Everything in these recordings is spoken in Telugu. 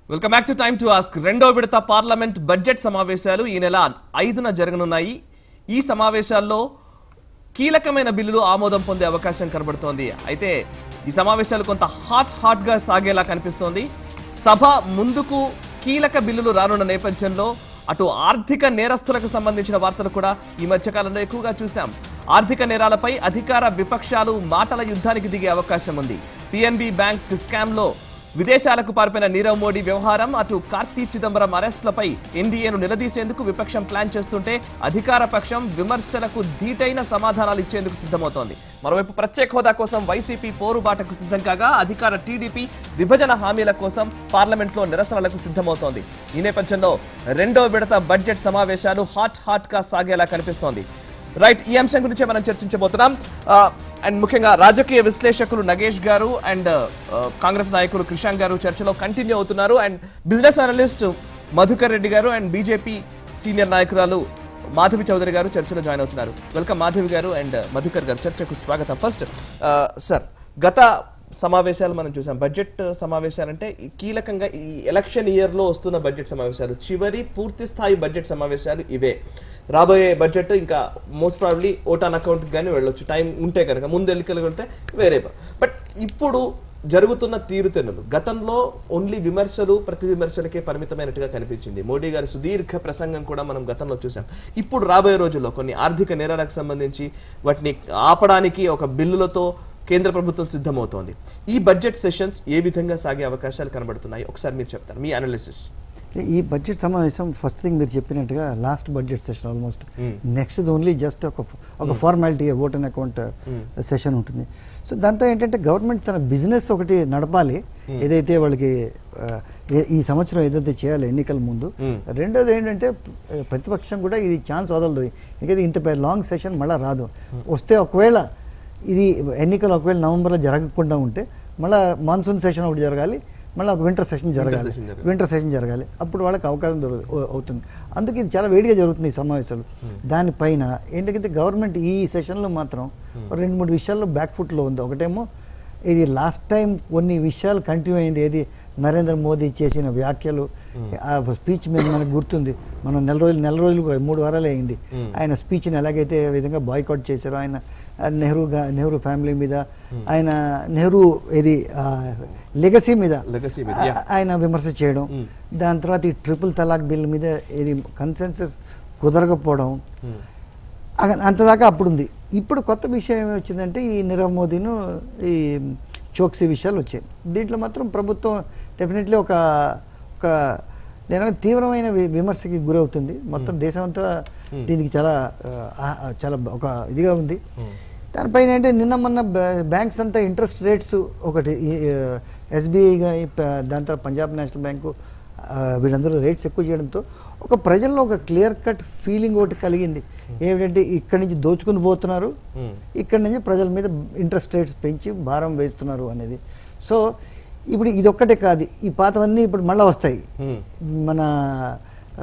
Welcome back to time to ask రెండో విడత పార్లమెంట్ బడ్జెట్ సమావేశాలు ఈ నెల ఐదున జరగనున్నాయి ఈ సమావేశాల్లో కీలకమైన బిల్లులు ఆమోదం పొందే అవకాశం కనబడుతోంది అయితే ఈ సమావేశాలు కొంత హాట్ హాట్ గా సాగేలా కనిపిస్తోంది సభ ముందుకు కీలక బిల్లులు రానున్న నేపథ్యంలో అటు ఆర్థిక నేరస్తులకు సంబంధించిన వార్తలు కూడా ఈ మధ్య కాలంలో ఎక్కువగా చూశాం ఆర్థిక నేరాలపై అధికార విపక్షాలు మాటల యుద్ధానికి దిగే అవకాశం ఉంది పిఎన్బి బ్యాంక్ స్కామ్ లో విదేశాలకు పారిపోయిన నీరవ్ మోడీ వ్యవహారం అటు కార్తీ చిదంబరం అరెస్టులపై ఎన్డీఏను నిలదీసేందుకు విపక్షం ప్లాన్ చేస్తుంటే అధికార పక్షం విమర్శలకు ధీటైన సమాధానాలు ఇచ్చేందుకు సిద్ధమవుతోంది మరోవైపు ప్రత్యేక హోదా కోసం వైసీపీ పోరుబాటకు సిద్ధం కాగా అధికార టీడీపీ విభజన హామీల కోసం పార్లమెంట్లో నిరసనలకు సిద్ధమవుతోంది ఈ నేపథ్యంలో రెండో విడత బడ్జెట్ సమావేశాలు హాట్ హాట్ గా సాగేలా కనిపిస్తోంది రైట్ ఈ అంశం గురించి మనం చర్చించబోతున్నాం అండ్ ముఖ్యంగా రాజకీయ విశ్లేషకులు నగేష్ గారు అండ్ కాంగ్రెస్ నాయకులు క్రిషాంక్ గారు చర్చలో కంటిన్యూ అవుతున్నారు and business analyst Madhukar Reddy గారు అండ్ బీజేపీ సీనియర్ నాయకురాలు మాధవి చౌదరి గారు చర్చలో జాయిన్ అవుతున్నారు వెల్కమ్ మాధవి గారు అండ్ మధుకర్ గారు చర్చకు స్వాగతం ఫస్ట్ సార్ గత సమావేశాలు మనం చూసాం బడ్జెట్ సమావేశాలంటే ఈ కీలకంగా ఈ ఎలక్షన్ ఇయర్ లో వస్తున్న బడ్జెట్ సమావేశాలు చివరి పూర్తి స్థాయి బడ్జెట్ సమావేశాలు ఇవే రాబోయే బడ్జెట్ ఇంకా మోస్ట్ ప్రాబ్లీ ఓటాన్ అకౌంట్ కానీ వెళ్ళొచ్చు టైం ఉంటే కనుక ముందు ఎన్నికలు ఉంటే వేరే బట్ ఇప్పుడు జరుగుతున్న తీరుతెన్నులు గతంలో ఓన్లీ విమర్శలు ప్రతి విమర్శలకే పరిమితమైనట్టుగా కనిపించింది మోడీ గారి సుదీర్ఘ ప్రసంగం కూడా మనం గతంలో చూసాం ఇప్పుడు రాబోయే రోజుల్లో కొన్ని ఆర్థిక నేరాలకు సంబంధించి వాటిని ఆపడానికి ఒక బిల్లులతో కేంద్ర ప్రభుత్వం సిద్ధమవుతోంది ఈ బడ్జెట్ సెషన్స్ ఏ విధంగా సాగే అవకాశాలు కనబడుతున్నాయి ఒకసారి మీరు చెప్తారు మీ అనాలిసిస్ ఈ బడ్జెట్ సమావేశం ఫస్ట్ థింగ్ మీరు చెప్పినట్టుగా last budget session almost next only just ఒక ఒక formality vote and account session ఉంటుంది సో దాంతో ఏంటంటే గవర్నమెంట్ తన బిజినెస్ ఒకటి నడపాలి ఏదైతే వాళ్ళకి ఆ, ఏ- ఈ సంవత్సరం ఏదైతే చేయాలి ఎన్నికల ముందు రెండోది ఏంటంటే ప్ర- ప్రతిపక్షం కూడా ఇది ఛాన్స్ వదలదు ఎందుకంటే ఇంత లాంగ్ సెషన్ మళ్ళీ రాదు వస్తే ఒకవేళ ఇది ఎన్నికలు ఒకవేళ నవంబర్లో జరగకుండా ఉంటే మళ్ళీ మాన్సూన్ సెషన్ ఒకటి జరగాలి మళ్ళీ ఒక వింటర్ సెషన్ జరగాలి session జరగాలి. వింటర్ సెషన్ జరగాలి అప్పుడు వాళ్ళకి అవకాశం దొరక అవుతుంది అందుకే ఇది చాలా వేడిగా జరుగుతుంది ఈ సమావేశాలు దానిపైన ఏంటంటే గవర్నమెంట్ ఈ సెషన్లో మాత్రం ఒక రెండు మూడు విషయాల్లో బ్యాక్ ఫుట్లో ఉంది ఒకటేమో ఇది లాస్ట్ టైం కొన్ని విషయాలు కంటిన్యూ అయింది ఏది నరేంద్ర మోదీ చేసిన వ్యాఖ్యలు ఆ స్పీచ్ మీద మనకు గుర్తుంది మనం నెల రోజులు నెల రోజులు కూడా మూడు వారాలే అయింది ఆయన స్పీచ్ని ఎలాగైతే ఏ విధంగా బాయ్కాట్ చేశారో ఆయన ఆ, నెహ్రూ గా- నెహ్రూ ఫ్యామిలీ మీద ఆయన నెహ్రూ ఇది లెగసీ మీద Legacy మీద, yeah. ఆ- ఆయన విమర్శ చేయడం దాని తర్వాత ఈ ట్రిపుల్ తలాక్ బిల్ మీద ఇది కన్సెన్సస్ కుదరకపోవడం అగ- అంతదాకా అప్పుడు ఉంది ఇప్పుడు కొత్త విషయం ఏమి వచ్చిందంటే ఈ నీరవ్ మోదీను ఈ చోక్సీ విషయాలు వచ్చాయి దీంట్లో మాత్రం ప్రభుత్వం డెఫినెట్లీ ఒక ఒక నేను తీవ్రమైన వి- విమర్శకి గురవుతుంది మొత్తం దేశం అంతా దీనికి చాలా ఆ, ఆ, చాలా ఒక ఇదిగా ఉంది దానిపైన ఏంటంటే నిన్న మొన్న బ్యా- బ్యాంక్స్ అంతా ఇంట్రెస్ట్ రేట్స్ ఒకటి ఎస్బీఐ దాని తర్వాత పంజాబ్ నేషనల్ బ్యాంకు ఆ, వీళ్ళందరూ రేట్స్ ఎక్కువ చేయడంతో ఒక ప్రజల్లో ఒక క్లియర్ కట్ ఫీలింగ్ ఒకటి కలిగింది ఏమిటంటే ఇక్కడి నుంచి దోచుకుని పోతున్నారు ఇక్కడి నుంచి ప్రజల మీద ఇంట్రెస్ట్ రేట్స్ పెంచి భారం వేస్తున్నారు అనేది సో ఇప్పుడు ఇదొక్కటే కాదు ఈ పాతవన్నీ ఇప్పుడు మళ్ళీ వస్తాయి మన ఆ,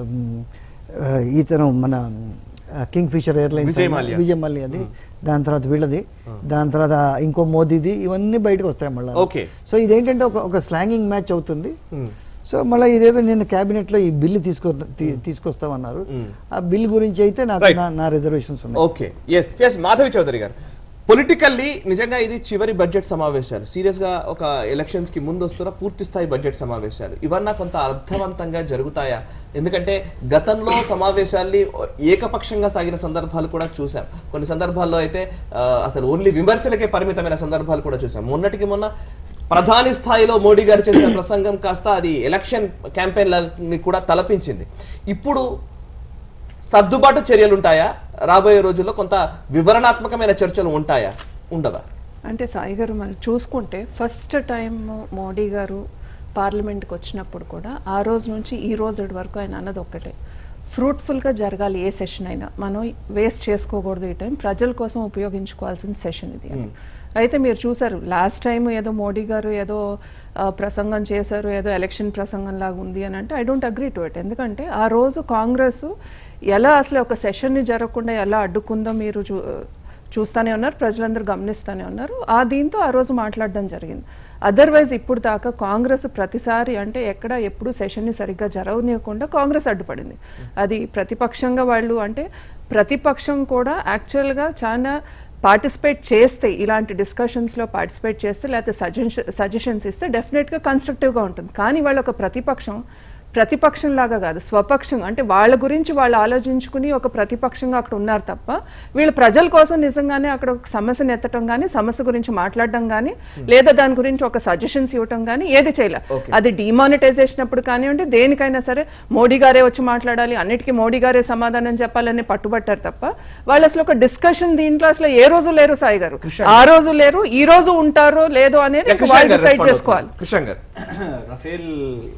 ఆ, ఈతను మన Kingfisher Airlines Vijay Mallya. Vijay మల్లి అది దాని తర్వాత వీళ్ళది దాని తర్వాత ఇంకో మోదీది ఇవన్నీ బయటకు వస్తాయి మళ్ళీ Okay. సో ఇదేంటంటే ఒక ఒక స్లాంగింగ్ మ్యాచ్ అవుతుంది సో మళ్ళీ ఇదేదో నేను క్యాబినెట్ లో ఈ బిల్లు తీసుకో తీ- తీసుకొస్తామన్నారు ఆ బిల్ గురించి అయితే నాకు Right. నా- నా రిజర్వేషన్స్ ఉన్నాయి okay yes yes Madhavi Chowdary గారు పొలిటికల్లీ నిజంగా ఇది చివరి బడ్జెట్ సమావేశాలు సీరియస్ గా ఒక ఎలక్షన్స్ కి ముందు వస్తున్న పూర్తి స్థాయి బడ్జెట్ సమావేశాలు ఇవన్నా కొంత అర్థవంతంగా జరుగుతాయా ఎందుకంటే గతంలో సమావేశాల్ని ఏకపక్షంగా సాగిన సందర్భాలు కూడా చూసాం కొన్ని సందర్భాల్లో అయితే ఆ, అసలు ఓన్లీ విమర్శలకే పరిమితమైన సందర్భాలు కూడా చూసాం మొన్నటికి మొన్న ప్రధాని స్థాయిలో మోడీ గారు చేసిన ప్రసంగం కాస్త అది ఎలక్షన్ క్యాంపెయిన్ కూడా తలపించింది ఇప్పుడు సర్దుబాటు చర్యలు ఉంటాయా రాబోయే రోజుల్లో కొంత వివరణాత్మకమైన చర్చలు ఉంటాయా ఉండవా అంటే సాయి గారు మనం చూసుకుంటే ఫస్ట్ టైం మోడీ గారు పార్లమెంట్కి వచ్చినప్పుడు కూడా ఆ రోజు నుంచి ఈ రోజు వరకు ఆయన అన్నది ఒక్కటే ఫ్రూట్ఫుల్గా జరగాలి ఏ సెషన్ అయినా మనం వేస్ట్ చేసుకోకూడదు ఈ టైం ప్రజల కోసం ఉపయోగించుకోవాల్సిన సెషన్ ఇది అని అయితే మీరు చూసారు లాస్ట్ టైం ఏదో మోడీ గారు ఏదో ఆ, ప్రసంగం చేశారు ఏదో ఎలక్షన్ ప్రసంగం లాగా ఉంది అని అంటే I don't agree to it ఎందుకంటే ఆ రోజు కాంగ్రెస్ ఎలా అసలు ఒక సెషన్ని జరగకుండా ఎలా అడ్డుకుందో మీరు చూ చూస్తానే ఉన్నారు ప్రజలందరూ గమనిస్తానే ఉన్నారు ఆ దీంతో ఆ రోజు మాట్లాడడం జరిగింది అదర్వైజ్ ఇప్పుడు దాకా కాంగ్రెస్ ప్రతిసారి అంటే ఎక్కడ ఎప్పుడు సెషన్ని సరిగ్గా జరగనీయకుండా కాంగ్రెస్ అడ్డుపడింది అది ప్రతిపక్షంగా వాళ్ళు అంటే ప్రతిపక్షం కూడా యాక్చువల్గా చాలా పార్టిసిపేట్ చేస్తే ఇలాంటి డిస్కషన్స్లో పార్టిసిపేట్ చేస్తే లేకపోతే సజెషన్ సజెషన్స్ ఇస్తే డెఫినెట్గా కన్స్ట్రక్టివ్గా ఉంటుంది కానీ వాళ్ళు ఒక ప్రతిపక్షం ప్రతిపక్షం లాగా కాదు స్వపక్షం అంటే వాళ్ళ గురించి వాళ్ళు ఆలోచించుకుని ఒక ప్రతిపక్షంగా అక్కడ ఉన్నారు తప్ప వీళ్ళు ప్రజల కోసం నిజంగానే అక్కడ ఒక సమస్యను ఎత్తడం కానీ సమస్య గురించి మాట్లాడడం కానీ లేదా దాని గురించి ఒక సజెషన్స్ ఇవ్వటం కానీ ఏది చేయలే అది డిమానిటైజేషన్ అప్పుడు కానివ్వండి దేనికైనా సరే మోడీ గారే వచ్చి మాట్లాడాలి అన్నిటికీ మోడీ గారే సమాధానం చెప్పాలని పట్టుబట్టారు తప్ప వాళ్ళు అసలు ఒక డిస్కషన్ దీంట్లో అసలు ఏ రోజు లేరు సాయి గారు ఆ రోజు లేరు ఈ రోజు ఉంటారో లేదో అనేది ఇంకా కృష్ణ వాళ్ళు గారు డిసైడ్ respond చేసుకోవాలి అవుతున్నారు. కృష్ణ గారు రఫేల్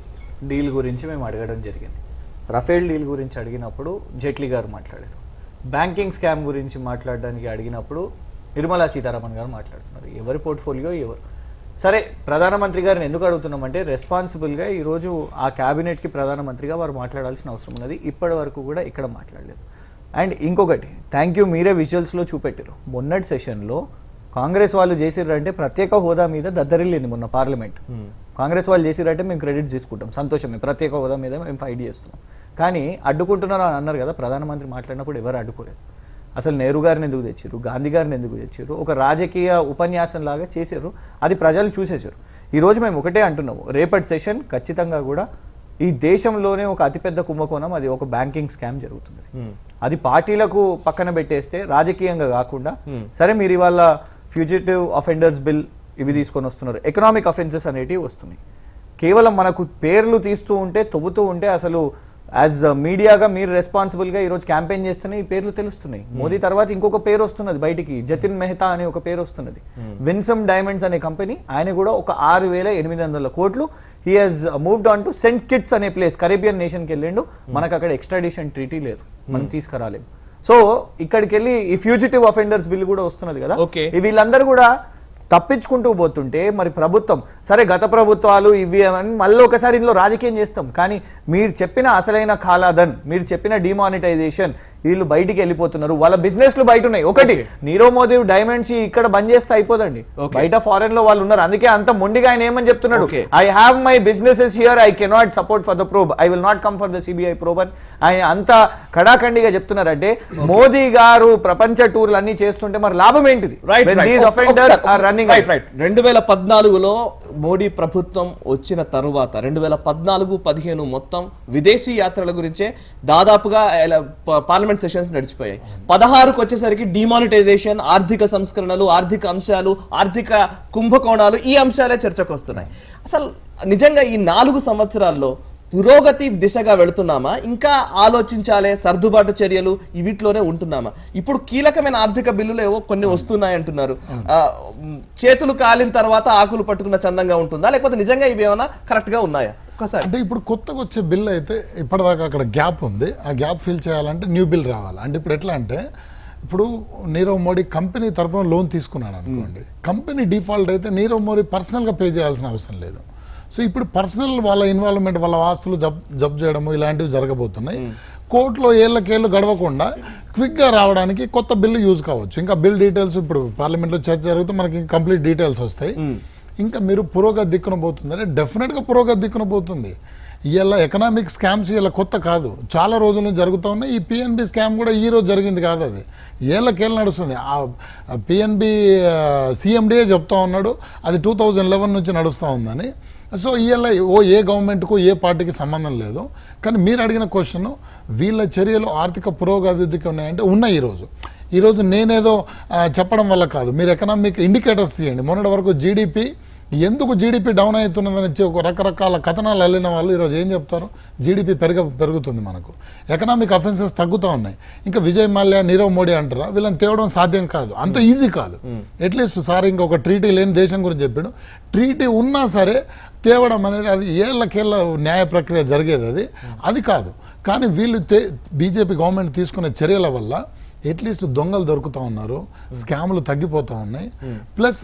డీల్ గురించి మేము అడగడం జరిగింది రఫేల్ డీల్ గురించి అడిగినప్పుడు జైట్లీ గారు మాట్లాడారు బ్యాంకింగ్ స్కామ్ గురించి మాట్లాడడానికి అడిగినప్పుడు నిర్మలా సీతారామన్ గారు మాట్లాడుతున్నారు ఎవరి పోర్ట్ఫోలియో ఎవరు సరే ప్రధానమంత్రి గారిని ఎందుకు అడుగుతున్నామంటే రెస్పాన్సిబుల్గా ఈరోజు ఆ క్యాబినెట్కి ప్రధానమంత్రిగా వారు మాట్లాడాల్సిన అవసరం ఉన్నది ఇప్పటి వరకు కూడా ఇక్కడ మాట్లాడలేదు అండ్ ఇంకొకటి థ్యాంక్ యూ మీరే విజువల్స్లో చూపెట్టారు మొన్నటి సెషన్లో కాంగ్రెస్ వాళ్ళు చేసిర్రంటే ప్రత్యేక హోదా మీద దద్దరిల్లింది మొన్న పార్లమెంట్ కాంగ్రెస్ వాళ్ళు చేసిరంటే మేము క్రెడిట్ తీసుకుంటాం సంతోషమే ప్రత్యేక హోదా మీద మేము ఫైట్ చేస్తున్నాం కానీ అడ్డుకుంటున్నారు అని అన్నారు కదా ప్రధానమంత్రి మాట్లాడినప్పుడు ఎవరు అడ్డుకోలేదు అసలు నెహ్రూ గారిని ఎందుకు తెచ్చారు గాంధీ గారిని ఎందుకు తెచ్చారు ఒక రాజకీయ ఉపన్యాసం లాగా చేశారు అది ప్రజలు చూసేశారు ఈ రోజు మేము ఒకటే అంటున్నాము రేపటి సెషన్ ఖచ్చితంగా కూడా ఈ దేశంలోనే ఒక అతిపెద్ద కుంభకోణం అది ఒక బ్యాంకింగ్ స్కామ్ జరుగుతుంది అది పార్టీలకు పక్కన పెట్టేస్తే రాజకీయంగా కాకుండా సరే మీరు ఇవాళ ఫ్యూజిటివ్ అఫెండర్స్ బిల్ ఇవి తీసుకొని వస్తున్నారు ఎకనామిక్ అఫెన్సెస్ అనేటివి వస్తున్నాయి కేవలం మనకు పేర్లు తీస్తూ ఉంటే తవ్వుతూ ఉంటే అసలు యాజ్ మీడియాగా మీరు రెస్పాన్సిబుల్ గా ఈరోజు క్యాంపెయిన్ చేస్తేనే ఈ పేర్లు తెలుస్తున్నాయి మోదీ తర్వాత ఇంకొక పేరు వస్తున్నది బయటికి జతిన్ మెహతా అనే ఒక పేరు వస్తున్నది విన్సమ్ డైమండ్స్ అనే కంపెనీ ఆయన కూడా ఒక ఆరు వేల ఎనిమిది వందల కోట్లు he has moved on to Saint Kitts అనే ప్లేస్ కరేబియన్ నేషన్ కి వెళ్ళిండు మనకు అక్కడ ఎక్స్ట్రాడిషన్ ట్రీటీ లేదు మనం తీసుకురాలేము సో ఇక్కడికి వెళ్ళి ఈ ఫ్యూజిటివ్ అఫెండర్స్ బిల్ కూడా వస్తున్నది కదా Okay. ఈ వీళ్ళందరూ కూడా తప్పించుకుంటూ పోతుంటే మరి ప్రభుత్వం సరే గత ప్రభుత్వాలు ఇవి అని మళ్ళీ ఒకసారి ఇందులో రాజకీయం చేస్తాం కానీ మీరు చెప్పిన అసలైన కాలాదన్ మీరు చెప్పిన డిమానిటైజేషన్ వీళ్ళు బయటికి వెళ్ళిపోతున్నారు వాళ్ళ బిజినెస్ లు బయట ఉన్నాయి ఒకటి నీరవ్ మోదీ డైమండ్స్ ఇక్కడ బంద్ చేస్తే అయిపోదండి Okay. బయట ఫారెన్ లో వాళ్ళు ఉన్నారు అందుకే అంత మొండిగా ఆయన ఏమని చెప్తున్నాడు Okay. I have my businesses here I cannot support for the probe I will not come for the CBI probe అని ఆయన అంత కడాఖండిగా చెప్తున్నారంటే మోదీ గారు ప్రపంచ టూర్లు అన్ని చేస్తుంటే మరి లాభం ఏంటిది right When these offenders are running right right రెండు వేల పద్నాలుగులో మోడీ ప్రభుత్వం వచ్చిన తరువాత రెండు వేల పద్నాలుగు పదిహేను మొత్తం విదేశీ యాత్రల గురించే దాదాపుగా ఎలా- ప- పార్లమెంట్ సెషన్స్ నడిచిపోయాయి పదహారుకు వచ్చేసరికి డిమానిటైజేషన్ ఆర్థిక సంస్కరణలు ఆర్థిక అంశాలు ఆర్థిక కుంభకోణాలు ఈ అంశాలే చర్చకు వస్తున్నాయి అసలు నిజంగా ఈ నాలుగు సంవత్సరాల్లో పురోగతి దిశగా వెళుతున్నామా ఇంకా ఆలోచించాలే సర్దుబాటు చర్యలు ఈ వీటిలోనే ఉంటున్నామా ఇప్పుడు కీలకమైన ఆర్థిక బిల్లులు ఏవో కొన్ని వస్తున్నాయి అంటున్నారు ఆ, మ్, చేతులు కాలిన తర్వాత ఆకులు పట్టుకున్న చందంగా ఉంటుందా లేకపోతే నిజంగా ఇవి ఏమైనా కరెక్ట్ గా ఉన్నాయా ఒక్కసారి అంటే ఇప్పుడు కొత్తగా వచ్చే బిల్ అయితే ఇప్పటిదాకా అక్కడ గ్యాప్ ఉంది ఆ గ్యాప్ ఫిల్ చేయాలంటే న్యూ బిల్ రావాలి అంటే ఇప్పుడు ఎట్లా అంటే ఇప్పుడు నీరవ్ మోడీ కంపెనీ తరపున లోన్ తీసుకున్నాడు అనుకోండి కంపెనీ డిఫాల్ట్ అయితే నీరవ్ మోడీ పర్సనల్గా పే చేయాల్సిన అవసరం లేదు సో ఇప్పుడు పర్సనల్ వాళ్ళ ఇన్వాల్వ్మెంట్ వాళ్ళ ఆస్తులు జబ్ జబ్ చేయడము ఇలాంటివి జరగబోతున్నాయి కోర్టులో ఏళ్ళకేళ్ళు గడవకుండా క్విక్గా రావడానికి కొత్త బిల్లు యూజ్ కావచ్చు ఇంకా బిల్ డీటెయిల్స్ ఇప్పుడు పార్లమెంట్లో చర్చ జరిగితే మనకి కంప్లీట్ డీటెయిల్స్ వస్తాయి ఇంకా మీరు పురోగతి దిక్కున పోతుంది అంటే డెఫినెట్గా పురోగతి దిక్కున పోతుంది ఇవాళ ఎకనామిక్ స్కామ్స్ ఇలా కొత్త కాదు చాలా రోజుల నుంచి జరుగుతూ ఉన్నాయి ఈ పిఎన్బి స్కామ్ కూడా ఈ రోజు జరిగింది కాదు అది ఏళ్ళకేళ్ళు నడుస్తుంది ఆ పిఎన్బి సిఎండిఏ చెప్తా ఉన్నాడు అది టూ థౌజండ్ లెవెన్ నుంచి నడుస్తూ ఉందని సో ఇవాళ ఓ ఏ గవర్నమెంట్కు ఏ పార్టీకి సంబంధం లేదు కానీ మీరు అడిగిన క్వశ్చన్ వీళ్ళ చర్యలు ఆర్థిక పురోగతికి ఉన్నాయంటే ఉన్నాయి ఈరోజు ఈరోజు నేనేదో ఆ, చెప్పడం వల్ల కాదు మీరు ఎకనామిక్ ఇండికేటర్స్ తీయండి మొన్నటి వరకు జీడిపి ఎందుకు జీడిపి డౌన్ అవుతున్నదని వచ్చి ఒక రకరకాల కథనాలు అల్లిన వాళ్ళు ఈరోజు ఏం చెప్తారు జీడిపి పెరగ పెరుగుతుంది మనకు ఎకనామిక్ అఫెన్సెస్ తగ్గుతూ ఉన్నాయి ఇంకా విజయ్ మాల్యా నీరవ్ మోడీ అంటారా వీళ్ళని తేవడం సాధ్యం కాదు అంత ఈజీ కాదు అట్లీస్ట్ సార్ ఇంకొక ట్రీటీ లేని దేశం గురించి చెప్పాడు ట్రీటీ ఉన్నా సరే తేవడం అనేది అది ఏళ్ళకేళ్ళ న్యాయ ప్రక్రియ జరిగేది అది అది కాదు కానీ వీళ్ళు తే బీజేపీ గవర్నమెంట్ తీసుకునే చర్యల వల్ల అట్లీస్ట్ దొంగలు దొరుకుతూ ఉన్నారు స్కాములు తగ్గిపోతూ ఉన్నాయి ప్లస్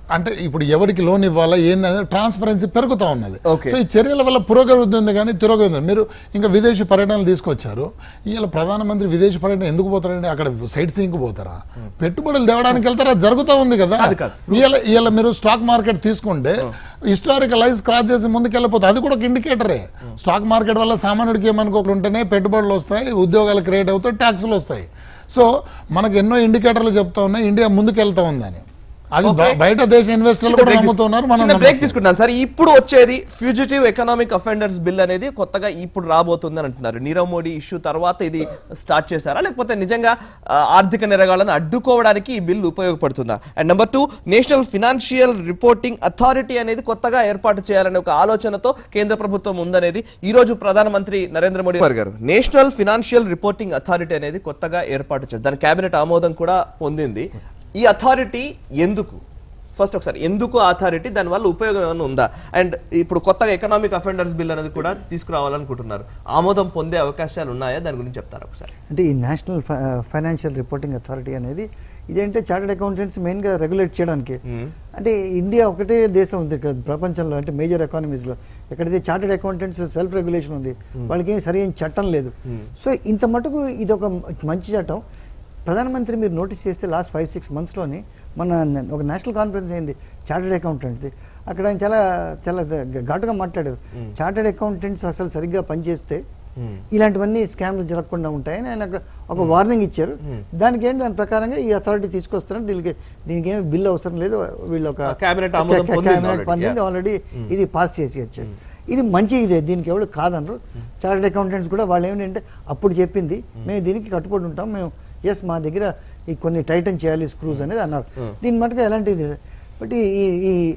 అంటే ఇప్పుడు ఎవరికి లోన్ ఇవ్వాలా ఏందనేది ట్రాన్స్పరెన్సీ పెరుగుతా ఉన్నది Okay. సో ఈ చర్యల వల్ల పురోగతి ఉంది కానీ తిరోగతి ఉంది మీరు ఇంకా విదేశీ పర్యటనలు తీసుకొచ్చారు ఇవాళ ప్రధానమంత్రి విదేశీ పర్యటన ఎందుకు పోతారండి అక్కడ సైట్ సీయింగ్ పోతారా పెట్టుబడులు తేవడానికి వెళ్తారా జరుగుతూ ఉంది కదా కాదు, కాదు. ఇవాళ ఇవాళ మీరు స్టాక్ మార్కెట్ తీసుకుంటే హిస్టారికల్ లైజ్ క్రాస్ చేసి ముందుకెళ్ళిపోతుంది అది కూడా ఒక ఇండికేటరే స్టాక్ మార్కెట్ వల్ల సామాన్యుడికి ఏమనుకోకుండా ఉంటేనే పెట్టుబడులు వస్తాయి ఉద్యోగాలు క్రియేట్ అవుతాయి ట్యాక్సులు వస్తాయి సో మనకు ఎన్నో ఇండికేటర్లు చెప్తా ఉన్నాయి ఇండియా ముందుకెళ్తా ఉందని అది బ- Okay. బయట దేశ ఇన్వెస్టర్లు కూడా నమ్ముతున్నారు మనం చిన్న బ్రేక్ నమ్మట్లేదు. తీసుకుంటాను సార్ ఇప్పుడు వచ్చేది ఫ్యూజిటివ్ ఎకనామిక్ అఫెండర్స్ బిల్ అనేది కొత్తగా ఇప్పుడు రాబోతుంది అని అంటున్నారు నీరవ్ మోడీ ఇష్యూ తర్వాత ఇది స్టార్ట్ చేశారా లేకపోతే నిజంగా ఆ, ఆర్థిక నెరగాలను అడ్డుకోవడానికి ఈ బిల్ ఉపయోగపడుతుందా and number two national financial reporting authority అనేది కొత్తగా ఏర్పాటు చేయాలనే ఒక ఆలోచనతో కేంద్ర ప్రభుత్వం ఉందనేది ఈ రోజు ప్రధానమంత్రి నరేంద్ర మోడీ గారు నేషనల్ ఫినాన్షియల్ రిపోర్టింగ్ అథారిటీ అనేది కొత్తగా ఏర్పాటు చేశారు దాని కేబినెట్ ఆమోదం కూడా పొందింది ఈ అథారిటీ ఎందుకు ఫస్ట్ ఒకసారి ఎందుకు అథారిటీ దానివల్ల ఉపయోగం ఏమైనా ఉందా అండ్ ఇప్పుడు కొత్తగా ఎకనామిక్ అఫెండర్స్ బిల్ అనేది కూడా తీసుకురావాలనుకుంటున్నారు ఆమోదం పొందే అవకాశాలు ఉన్నాయా దాని గురించి చెప్తారా ఒకసారి అంటే ఈ నేషనల్ ఫైనాన్షియల్ రిపోర్టింగ్ అథారిటీ అనేది ఇదేంటే చార్టెడ్ అకౌంటెంట్స్ మెయిన్గా రెగ్యులేట్ చేయడానికి అంటే ఇండియా ఒకటే దేశం ఉంది ఇక్కడ ప్రపంచంలో అంటే మేజర్ ఎకానమీస్లో ఎక్కడైతే చార్టెడ్ అకౌంటెంట్స్ సెల్ఫ్ రెగ్యులేషన్ ఉంది వాళ్ళకి ఏం సరైన చట్టం లేదు సో ఇంత మటుకు ఇది ఒక మంచి చట్టం ప్రధానమంత్రి మీరు నోటీస్ చేస్తే లాస్ట్ ఫైవ్ సిక్స్ మంత్స్లోని మన ఒక నేషనల్ కాన్ఫరెన్స్ అయింది చార్టెడ్ అకౌంటెంట్ది అక్కడ ఆయన చాలా చాలా ఘాటుగా మాట్లాడారు చార్టెడ్ అకౌంటెంట్స్ అసలు సరిగ్గా పనిచేస్తే ఇలాంటివన్నీ స్కామ్లు జరగకుండా ఉంటాయని ఆయన ఒక- ఒక వార్నింగ్ ఇచ్చారు దానికి ఏంటి దాని ప్రకారంగా ఈ అథారిటీ తీసుకొస్తారని దీనికి దీనికి ఏమి బిల్ అవసరం లేదు వీళ్ళు ఒక ఆ cabinet ఆమోదం ca- పొందింది cabinet already, పొందింది yeah. ఆల్రెడీ ఇది పాస్ చేసి వచ్చారు ఇది మంచి ఇదే దీనికి ఎవరు కాదనరు చార్టెడ్ అకౌంటెంట్స్ కూడా వాళ్ళు ఏమిటంటే అప్పుడు చెప్పింది మేము దీనికి కట్టుబడి ఉంటాం మేము ఎస్ మా దగ్గర ఈ కొన్ని టైటన్ చేయాలి స్క్రూస్ అనేది అన్నారు దీని మటుకు ఎలాంటిది బట్ ఈ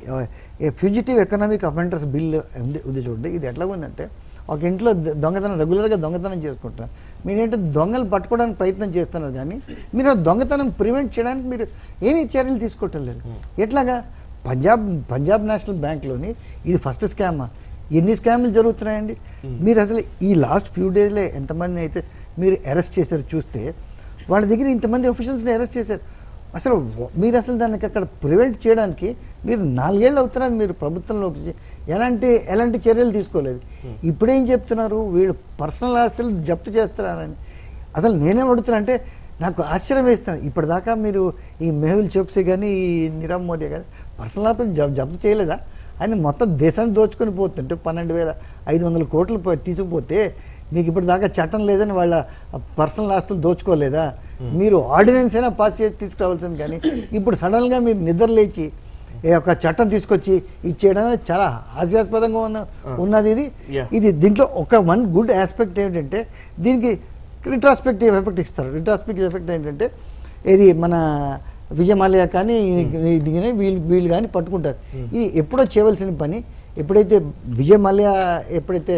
ఈ ఫ్యూజిటివ్ ఎకనామిక్ అఫెండర్స్ బిల్ ఉంది ఉంది చూడండి ఇది ఎట్లా ఉందంటే ఒక ఇంట్లో ద- దొంగతనం రెగ్యులర్గా దొంగతనం చేసుకుంటారు మీరేంటే దొంగలు పట్టుకోవడానికి ప్రయత్నం చేస్తున్నారు కానీ మీరు ఆ దొంగతనం ప్రివెంట్ చేయడానికి మీరు ఏమీ చర్యలు తీసుకోవటం లేదు ఎట్లాగా పంజాబ్ పంజాబ్ నేషనల్ బ్యాంక్లోని ఇది ఫస్ట్ స్కామా ఎన్ని స్కామ్లు జరుగుతున్నాయండి మీరు అసలు ఈ లాస్ట్ ఫ్యూ డేస్లో ఎంతమంది అయితే మీరు అరెస్ట్ చేశారు చూస్తే వాళ్ళ దగ్గర ఇంతమంది ఆఫీషియల్స్ని అరెస్ట్ చేశారు అసలు వ- మీరు అసలు దానికి అక్కడ ప్రివెంట్ చేయడానికి మీరు నాలుగేళ్ళు అవుతున్నారు మీరు ప్రభుత్వంలోకి వచ్చి ఎలాంటి ఎలాంటి చర్యలు తీసుకోలేదు ఇప్పుడేం చెప్తున్నారు వీళ్ళు పర్సనల్ ఆస్తులు జప్తు చేస్తున్నారని అసలు నేనేం అడుగుతున్నా అంటే నాకు ఆశ్చర్యం వేస్తున్నాను ఇప్పటిదాకా మీరు ఈ మెహుల్ చోక్సీ కానీ ఈ నీరవ్ మోదీ కానీ పర్సనల్ ఆస్తులు జప్ జప్తు చేయలేదా ఆయన మొత్తం దేశాన్ని దోచుకొని పోతుంటే పన్నెండు వేల ఐదు వందల కోట్లు ప- తీసుకుపోతే మీకు ఇప్పటిదాకా చట్టం లేదని వాళ్ళ పర్సనల్ ఆస్తులు దోచుకోలేదా మీరు ఆర్డినెన్స్ అయినా పాస్ చేసి తీసుకురావాల్సింది కానీ ఇప్పుడు సడన్గా మీరు నిద్ర లేచి ఈ యొక్క చట్టం తీసుకొచ్చి ఇచ్చేయడం చాలా హాస్యాస్పదంగా ఉన్న ఉన్నది ఇది Yeah. ఇది దీంట్లో ఒక వన్ గుడ్ ఆస్పెక్ట్ ఏంటంటే దీనికి రిట్రాస్పెక్టివ్ ఎఫెక్ట్ ఇస్తారు రిట్రాస్పెక్టివ్ ఎఫెక్ట్ ఏంటంటే ఇది మన విజయమాల్య కానీ ఇది కానీ వీళ్ళు వీళ్ళు కానీ పట్టుకుంటారు ఇది ఎప్పుడో చేయవలసిన పని ఎప్పుడైతే విజయమాల్య ఎప్పుడైతే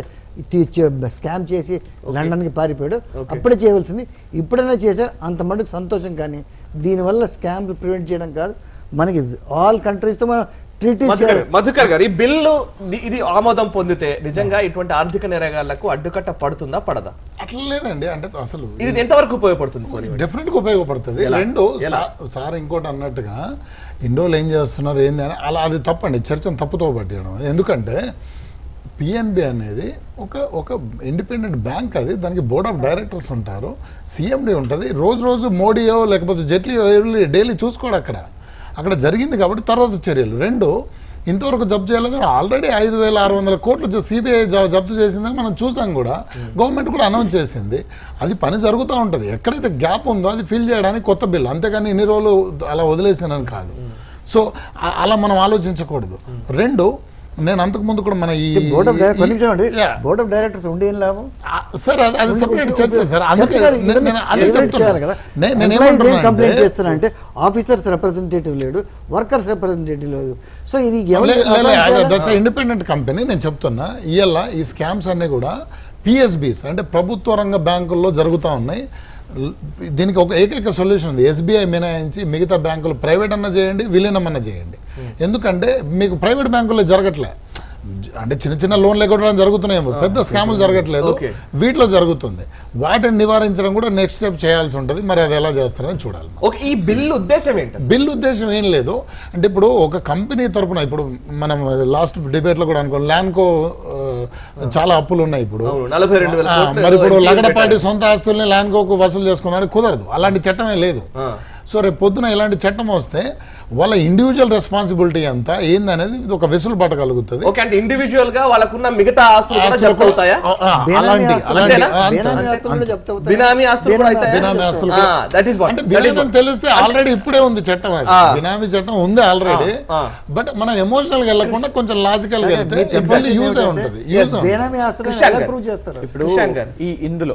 స్కామ్ చేసి లండన్కి పారిపోయాడు Okay. అప్పుడే చేయవలసింది ఇప్పుడైనా చేశారు అంత మటుకు సంతోషం కానీ దీనివల్ల స్కామ్ ప్రివెంట్ చేయడం కాదు మనకి ఆల్ కంట్రీస్తో మనం ట్రీటీ మధుకర్ మధుకర్ గారు ఈ బిల్లు ది- ఇది ఆమోదం పొందితే నిజంగా ఇటువంటి ఆర్థిక నేరగాళ్లకు అడ్డుకట్ట పడుతుందా పడదా అట్లా లేదండి అంటే అసలు ఇది ఎంతవరకు ఉపయోగపడుతుంది పోనీ? డెఫినెట్ గా ఉపయోగపడుతుంది ఎలా? రెండు ఎలా? సా- సార్ ఇంకోటి అన్నట్టుగా ఇన్ని రోజులు ఏం చేస్తున్నారు ఏంది అని అలా అది తప్పండి చర్చను తప్పుతో పట్టడం ఎందుకంటే పిఎన్బి అనేది ఒక ఒక ఇండిపెండెంట్ బ్యాంక్ అది దానికి బోర్డ్ ఆఫ్ డైరెక్టర్స్ ఉంటారు సిఎండి ఉంటుంది రోజు రోజు మోడీయో లేకపోతే జైట్లీయో వెళ్ళి డైలీ చూసుకోడు అక్కడ అక్కడ జరిగింది కాబట్టి తర్వాత చర్యలు రెండు ఇంతవరకు జప్తు చేయలేదు ఆల్రెడీ ఐదు వేల ఆరు వందల కోట్లు సిబిఐ జప్తు చేసిందని మనం చూసాం కూడా గవర్నమెంట్ కూడా అనౌన్స్ చేసింది అది పని జరుగుతూ ఉంటుంది ఎక్కడైతే గ్యాప్ ఉందో అది ఫిల్ చేయడానికి కొత్త బిల్లు అంతేగాని ఇన్ని రోజులు అలా వదిలేసానని కాదు సో అ- అలా మనం ఆలోచించకూడదు రెండు నేను అంతకు ముందు కూడా మన ఈ board of director Yeah. Board of directors ఉండి ఏం లాభం ఆ, సార్ అది అది సెపరేట్ చర్చ సార్ అందుకే చర్చ కాదు, నేను- ఇవన్నీ నేను అదే evaluate చెప్తున్నా. చేయాలి కదా నే- నేను Employees ఏం ఏమంటున్నా కంప్లైంట్ అంటే- చేస్తున్నా అంటే ఆఫీసర్స్ రిప్రజెంటేటివ్ లేడు వర్కర్స్ రిప్రజెంటేటివ్ లేదు సో ఇది ఎవరు దట్స్ ఇండిపెండెంట్ కంపెనీ నేను చెప్తున్నా ఇవాళ ఈ స్కామ్స్ అన్ని కూడా పిఎస్బిస్ అంటే ప్రభుత్వ రంగ బ్యాంకుల్లో జరుగుతూ ఉన్నాయి ల్- దీనికి ఒక ఏకైక సొల్యూషన్ ఉంది ఎస్బీఐ మినహాయించి మిగతా బ్యాంకులు ప్రైవేట్ అన్న చేయండి విలీనం అన్న చేయండి ఎందుకంటే మీకు ప్రైవేట్ బ్యాంకుల్లో జరగట్లే అంటే చిన్న చిన్న లోన్లు ఎగ్గొట్టడం జరుగుతున్నాయి పెద్ద స్కాములు జరగట్లేదు Okay. వీటిలో జరుగుతుంది వాటిని నివారించడం కూడా నెక్స్ట్ స్టెప్ చేయాల్సి ఉంటుంది మరి అది ఎలా చేస్తారని చూడాలి ఓకే ఈ బిల్లు ఉద్దేశం ఏంటి అసలు? బిల్ ఉద్దేశం ఏం లేదు అంటే ఇప్పుడు ఒక కంపెనీ తరపున ఇప్పుడు మనం లాస్ట్ డిబేట్ లో కూడా అనుకో ల్యాండ్కో చాలా అప్పులు ఉన్నాయి ఇప్పుడు అవును, 42 వేల ఆ, కోట్లు మరి ఏదో ఇప్పుడు NPA లగడపాటి పెట్టారు. సొంత ఆస్తుల్ని ల్యాండ్కోకు వసూలు చేసుకున్నాడు కుదరదు అలాంటి చట్టమే లేదు ఆ. సో రేపు పొద్దున ఇలాంటి చట్టం వస్తే వాళ్ళ ఇండివిజువల్ రెస్పాన్సిబిలిటీ ఎంత ఏందనేది ఇది ఒక వెసులుబాటు కలుగుతుంది ఓకే అంటే ఇండివిజువల్ గా వాళ్ళకున్న మిగతా ఆస్తులు కూడా ఆస్తులు జప్తు అవుతాయా ఆ, ఆ, బేనామీ అలాంటి ఆస్తులు అలాంటి అంతేనా? ఆ, అంతే, బేనామీ అంతే, ఆస్తులు కూడా అంతే. చెప్తా అవుతాయి. బినామీ ఆస్తులు కూడా బినామీ అవుతాయా? బినామీ ఆస్తులు ఆ, that is what. అంటే That is బినామీ what. తెలిస్తే ఆల్రెడీ ఇప్పుడే ఉంది చట్టం అది ఆ. బినామీ చట్టం ఉంది ఆల్రెడీ ఆ, ఆ. బట్ మనం ఎమోషనల్ గా వెళ్ళకుండా కొంచెం లాజికల్ గా వెళ్తే మీరు ఇబ్బంది యూజ్ చెప్పాల్సింది ఉంటుంది ఏంటంటే, యూజ్ yes, బేనామీ ఆస్తులను కృషాంక్ ఎలా గారు. ప్రూవ్ చేస్తారు ఇప్పుడు కృషాంక్ గారు. ఈ ఇందులో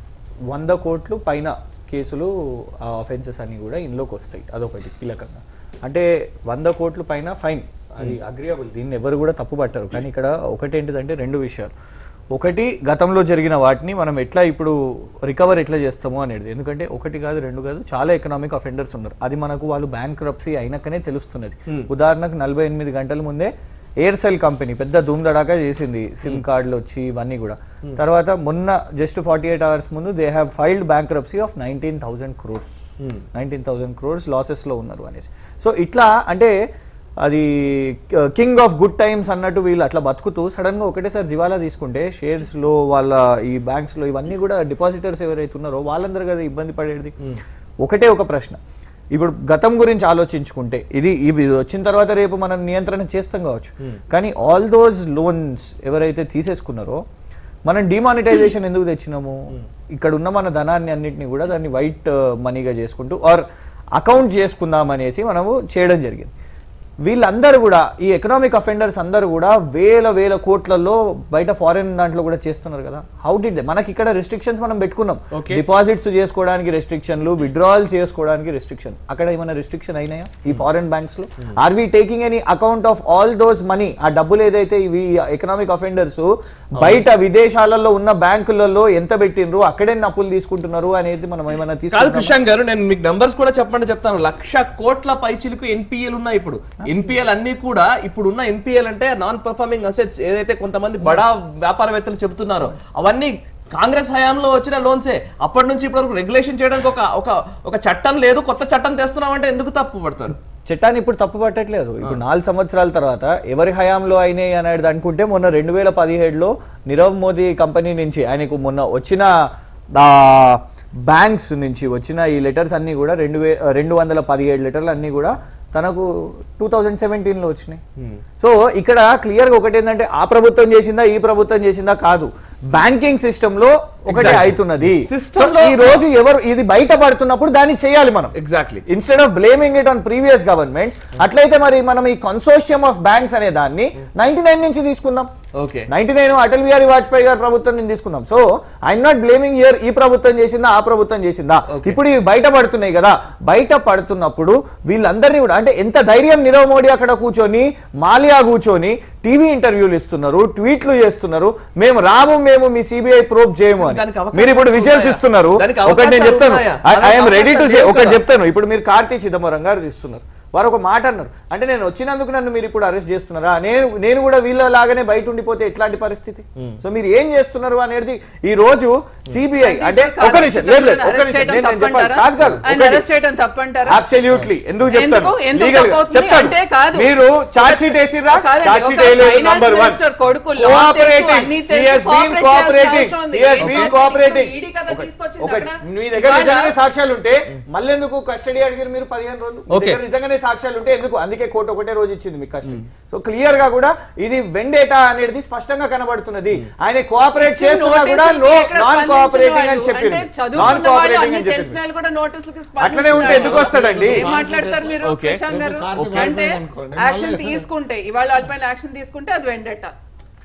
వంద కోట్లు పైన కేసులు ఆఫెన్సెస్ అన్ని కూడా ఇందులోకి వస్తాయి అదొకటి కీలకంగా అంటే వంద కోట్లు పైన ఫైన్ అది అగ్రియాబుల్ దీన్ని ఎవరు కూడా తప్పు పట్టరు కానీ ఇక్కడ ఒకటి ఏంటిదంటే రెండు విషయాలు ఒకటి గతంలో జరిగిన వాటిని మనం ఎట్లా ఇప్పుడు రికవర్ ఎట్లా చేస్తామో అనేది ఎందుకంటే ఒకటి కాదు రెండు కాదు చాలా ఎకనామిక్ అఫెండర్స్ ఉన్నారు అది మనకు వాళ్ళు బ్యాంక్ రప్సీ అయినాకనే తెలుస్తున్నది ఉదాహరణకు నలభై ఎనిమిది గంటల ముందే ఎయిర్సెల్ కంపెనీ పెద్ద ధూమ్దడాకా చేసింది సిమ్ కార్డులు వచ్చి ఇవన్నీ కూడా తర్వాత మొన్న జస్ట్ ఫార్టీ ఎయిట్ అవర్స్ ముందు they have filed bankruptcy of nineteen thousand crores nineteen thousand crores losses లో ఉన్నారు అనేసి సో ఇట్లా అంటే అది కింగ్ ఆఫ్ గుడ్ టైమ్స్ అన్నట్టు వీళ్ళు అట్లా బతుకుతూ సడన్ గా ఒకటేసారి దివాలా తీసుకుంటే షేర్స్ లో వాళ్ళ ఈ బ్యాంక్స్ లో ఇవన్నీ కూడా డిపాజిటర్స్ ఎవరైతే ఉన్నారో వాళ్ళందరూ కదా ఇబ్బంది పడేది ఒకటే ఒక ప్రశ్న ఇప్పుడు గతం గురించి ఆలోచించుకుంటే ఇది ఇవి వచ్చిన తర్వాత రేపు మనం నియంత్రణ చేస్తాం కావచ్చు కానీ ఆల్ దోస్ లోన్స్ ఎవరైతే తీసేసుకున్నారో మనం డిమానిటైజేషన్ ఎందుకు తెచ్చినాము ఇక్కడ ఉన్న మన ధనాన్ని అన్నిటిని కూడా దాన్ని వైట్ మనీగా చేసుకుంటూ ఆర్ అకౌంట్ చేసుకుందాం అనేసి మనము చేయడం జరిగింది వీళ్ళందరూ కూడా ఈ ఎకనామిక్ అఫెండర్స్ అందరూ కూడా వేల వేల కోట్లలో బయట ఫారెన్ దాంట్లో కూడా చేస్తున్నారు కదా హౌ డిడ్ మనకి ఇక్కడ రెస్ట్రిక్షన్స్ మనం పెట్టుకున్నాం Okay. డిపాజిట్స్ చేసుకోవడానికి రెస్ట్రిక్షన్లు విత్డ్రావల్స్ చేసుకోవడానికి రెస్ట్రిక్షన్ అక్కడ ఏమైనా రెస్ట్రిక్షన్ అయినాయా ఈ ఫారెన్ బ్యాంక్స్ లో are we taking any account of all those money ఆ డబ్బులు ఏదైతే ఇవి ఎకనామిక్ అఫెండర్స్ బయట విదేశాలలో ఉన్న బ్యాంకులలో ఎంత పెట్టినరు అక్కడే అప్పులు తీసుకుంటున్నారు అనేది మనం ఏమైనా కాదు తీసుకుంటామా? కృషాంక్ గారు నేను మీకు నంబర్స్ కూడా చెప్పండి చెప్తాను లక్ష కోట్ల పైచిలకు ఎన్పిఎల్ ఉన్నాయి ఇప్పుడు ఎన్పిఎల్ అన్ని కూడా ఇప్పుడు ఉన్న ఎన్పిఎల్ అంటే నాన్ పర్ఫార్మింగ్ అసెట్స్ ఏదైతే కొంతమంది బడా వ్యాపారవేత్తలు చెబుతున్నారో అవన్నీ కాంగ్రెస్ హయాంలో వచ్చిన లోన్సే అప్పటి నుంచి ఇప్పటి వరకు రెగ్యులేషన్ చేయడానికి ఒక ఒక ఒక చట్టం లేదు కొత్త చట్టం తెస్తున్నామంటే ఎందుకు తప్పు పడతారు చట్టాన్ని ఇప్పుడు తప్పు పట్టట్లేదు ఇప్పుడు నాలుగు సంవత్సరాల తర్వాత ఎవరి హయాంలో అయినాయి అనేది అనుకుంటే మొన్న రెండు వేల పదిహేడులో నీరవ్ మోదీ కంపెనీ నుంచి ఆయనకు మొన్న వచ్చిన బ్యాంక్స్ నుంచి వచ్చిన ఈ లెటర్స్ అన్ని కూడా రెండు వే రెండు వందల పదిహేడు లెటర్లు అన్ని కూడా తనకు టూ థౌజండ్ సెవెంటీన్ లో వచ్చినాయి సో ఇక్కడ క్లియర్ గా ఒకటి ఏంటంటే ఆ ప్రభుత్వం చేసిందా ఈ ప్రభుత్వం చేసిందా కాదు బ్యాంకింగ్ సిస్టమ్ లో ఒకటి Exactly. అవుతున్నది System So, లో- ఈ రోజు ఎవరు ఇది బయట పడుతున్నప్పుడు దాన్ని చేయాలి మనం exactly instead of blaming it on previous governments అట్లయితే మరి మనం ఈ కన్సోర్షియం ఆఫ్ బ్యాంక్స్ అనే దాన్ని నైన్టీ నైన్ నుంచి తీసుకుందాం okay ninety nine Atal Bihari Vajpayee గారి ప్రభుత్వం నుంచి తీసుకుందాం so I'm not blaming here ఈ ప్రభుత్వం చేసిందా ఆ ప్రభుత్వం చేసిందా Okay. ఇప్పుడు ఇవి బయట పడుతున్నాయి కదా బయట పడుతున్నప్పుడు వీళ్ళందరినీ కూడా అంటే ఎంత ధైర్యం నీరవ్ మోడీ అక్కడ కూర్చొని మాలియా కూర్చొని టీవీ ఇంటర్వ్యూలు ఇస్తున్నారు ట్వీట్లు చేస్తున్నారు మేము రాము మేము మీ సిబిఐ ప్రోబ్ చేయము అని దానికి అవకాశాలు మీరు ఇప్పుడు విజువల్స్ ఉన్నాయా? ఇస్తున్నారు దానికి ఒకటి నేను అవకాశాలు చెప్తాను ఉన్నాయా? ఐఎమ్ దానికి రెడీ టు అవకాశాలు లేవు ఒకటి కదా? చెప్తాను ఇప్పుడు మీరు కార్తీ చిదంబరం గారు తీస్తున్నారు వారు ఒక మాట అన్నారు అంటే నేను వచ్చినందుకు నన్ను మీరు ఇప్పుడు అరెస్ట్ చేస్తున్నారా నేను నేను కూడా వీళ్ళ లాగానే బయట ఉండిపోతే ఎట్లాంటి పరిస్థితి సో మీరు ఏం చేస్తున్నారు అనేది ఈ రోజు సిబిఐ అంటే ఒక నిమిషం లేదు లేదు ఒక నిమిషం నేను నేను చెప్పాలి కాదు కాదు ఆయన అరెస్ట్ చేయడం తప్పంటారా అబ్సల్యూట్లీ ఎందుకు చెప్తాను ఎందుకు? ఎందుకు లీగల్ తప్పు అవుతుంది? చెప్తాను అంటే కాదు. మీరు చార్జ్ షీట్ వేసిర్రా కాదండి, చార్జ్ ఒక షీట్ వేయలేదు finance నంబర్ వన్ minister కొడుకు law తెలుసు, అన్నీ కోఆపరేటింగ్ తెలుసు, he has been cooperate cooperating చేయాల్సిన అవసరం ఉంది. హి హస్ ఒక బీన్ ఇప్పుడు కోఆపరేటింగ్ ఈడీ కదా తీసుకొచ్చింది ఒకటి అక్కడ. మీ దగ్గర ఇవాళ- నిజంగానే సాక్ష్యాలు ఉంటే మళ్ళీ ఎందుకు కస్టడీ అడిగారు మీరు పదిహేను రోజులు మీ Okay. దగ్గర నిజంగానే సాక్ష్యాలు ఉంటే ఎందుకు అందుకే కోర్టు ఒకటే రోజు ఇచ్చింది మీకు కస్టడీ సో క్లియర్ గా కూడా ఇది వెండేటా అనేది స్పష్టంగా కనబడుతున్నది ఆయన కోఆపరేట్ చేస్తున్నా కూడా నో నాన్ కోఆపరేటింగ్ అని చెప్పింది నాన్ కోఆపరేటింగ్ అని చెప్పింది అట్లనే ఉంటే ఎందుకు వస్తాడండి? ఏం మాట్లాడతారు మీరు Okay. ప్రశాంత్ గారు కార్తీక్ అంటే గారు అనుకోండి. యాక్షన్ మళ్ళీ- తీసుకుంటే ఇవాళ వాళ్ళపైన యాక్షన్ తీసుకుంటే అది వెండట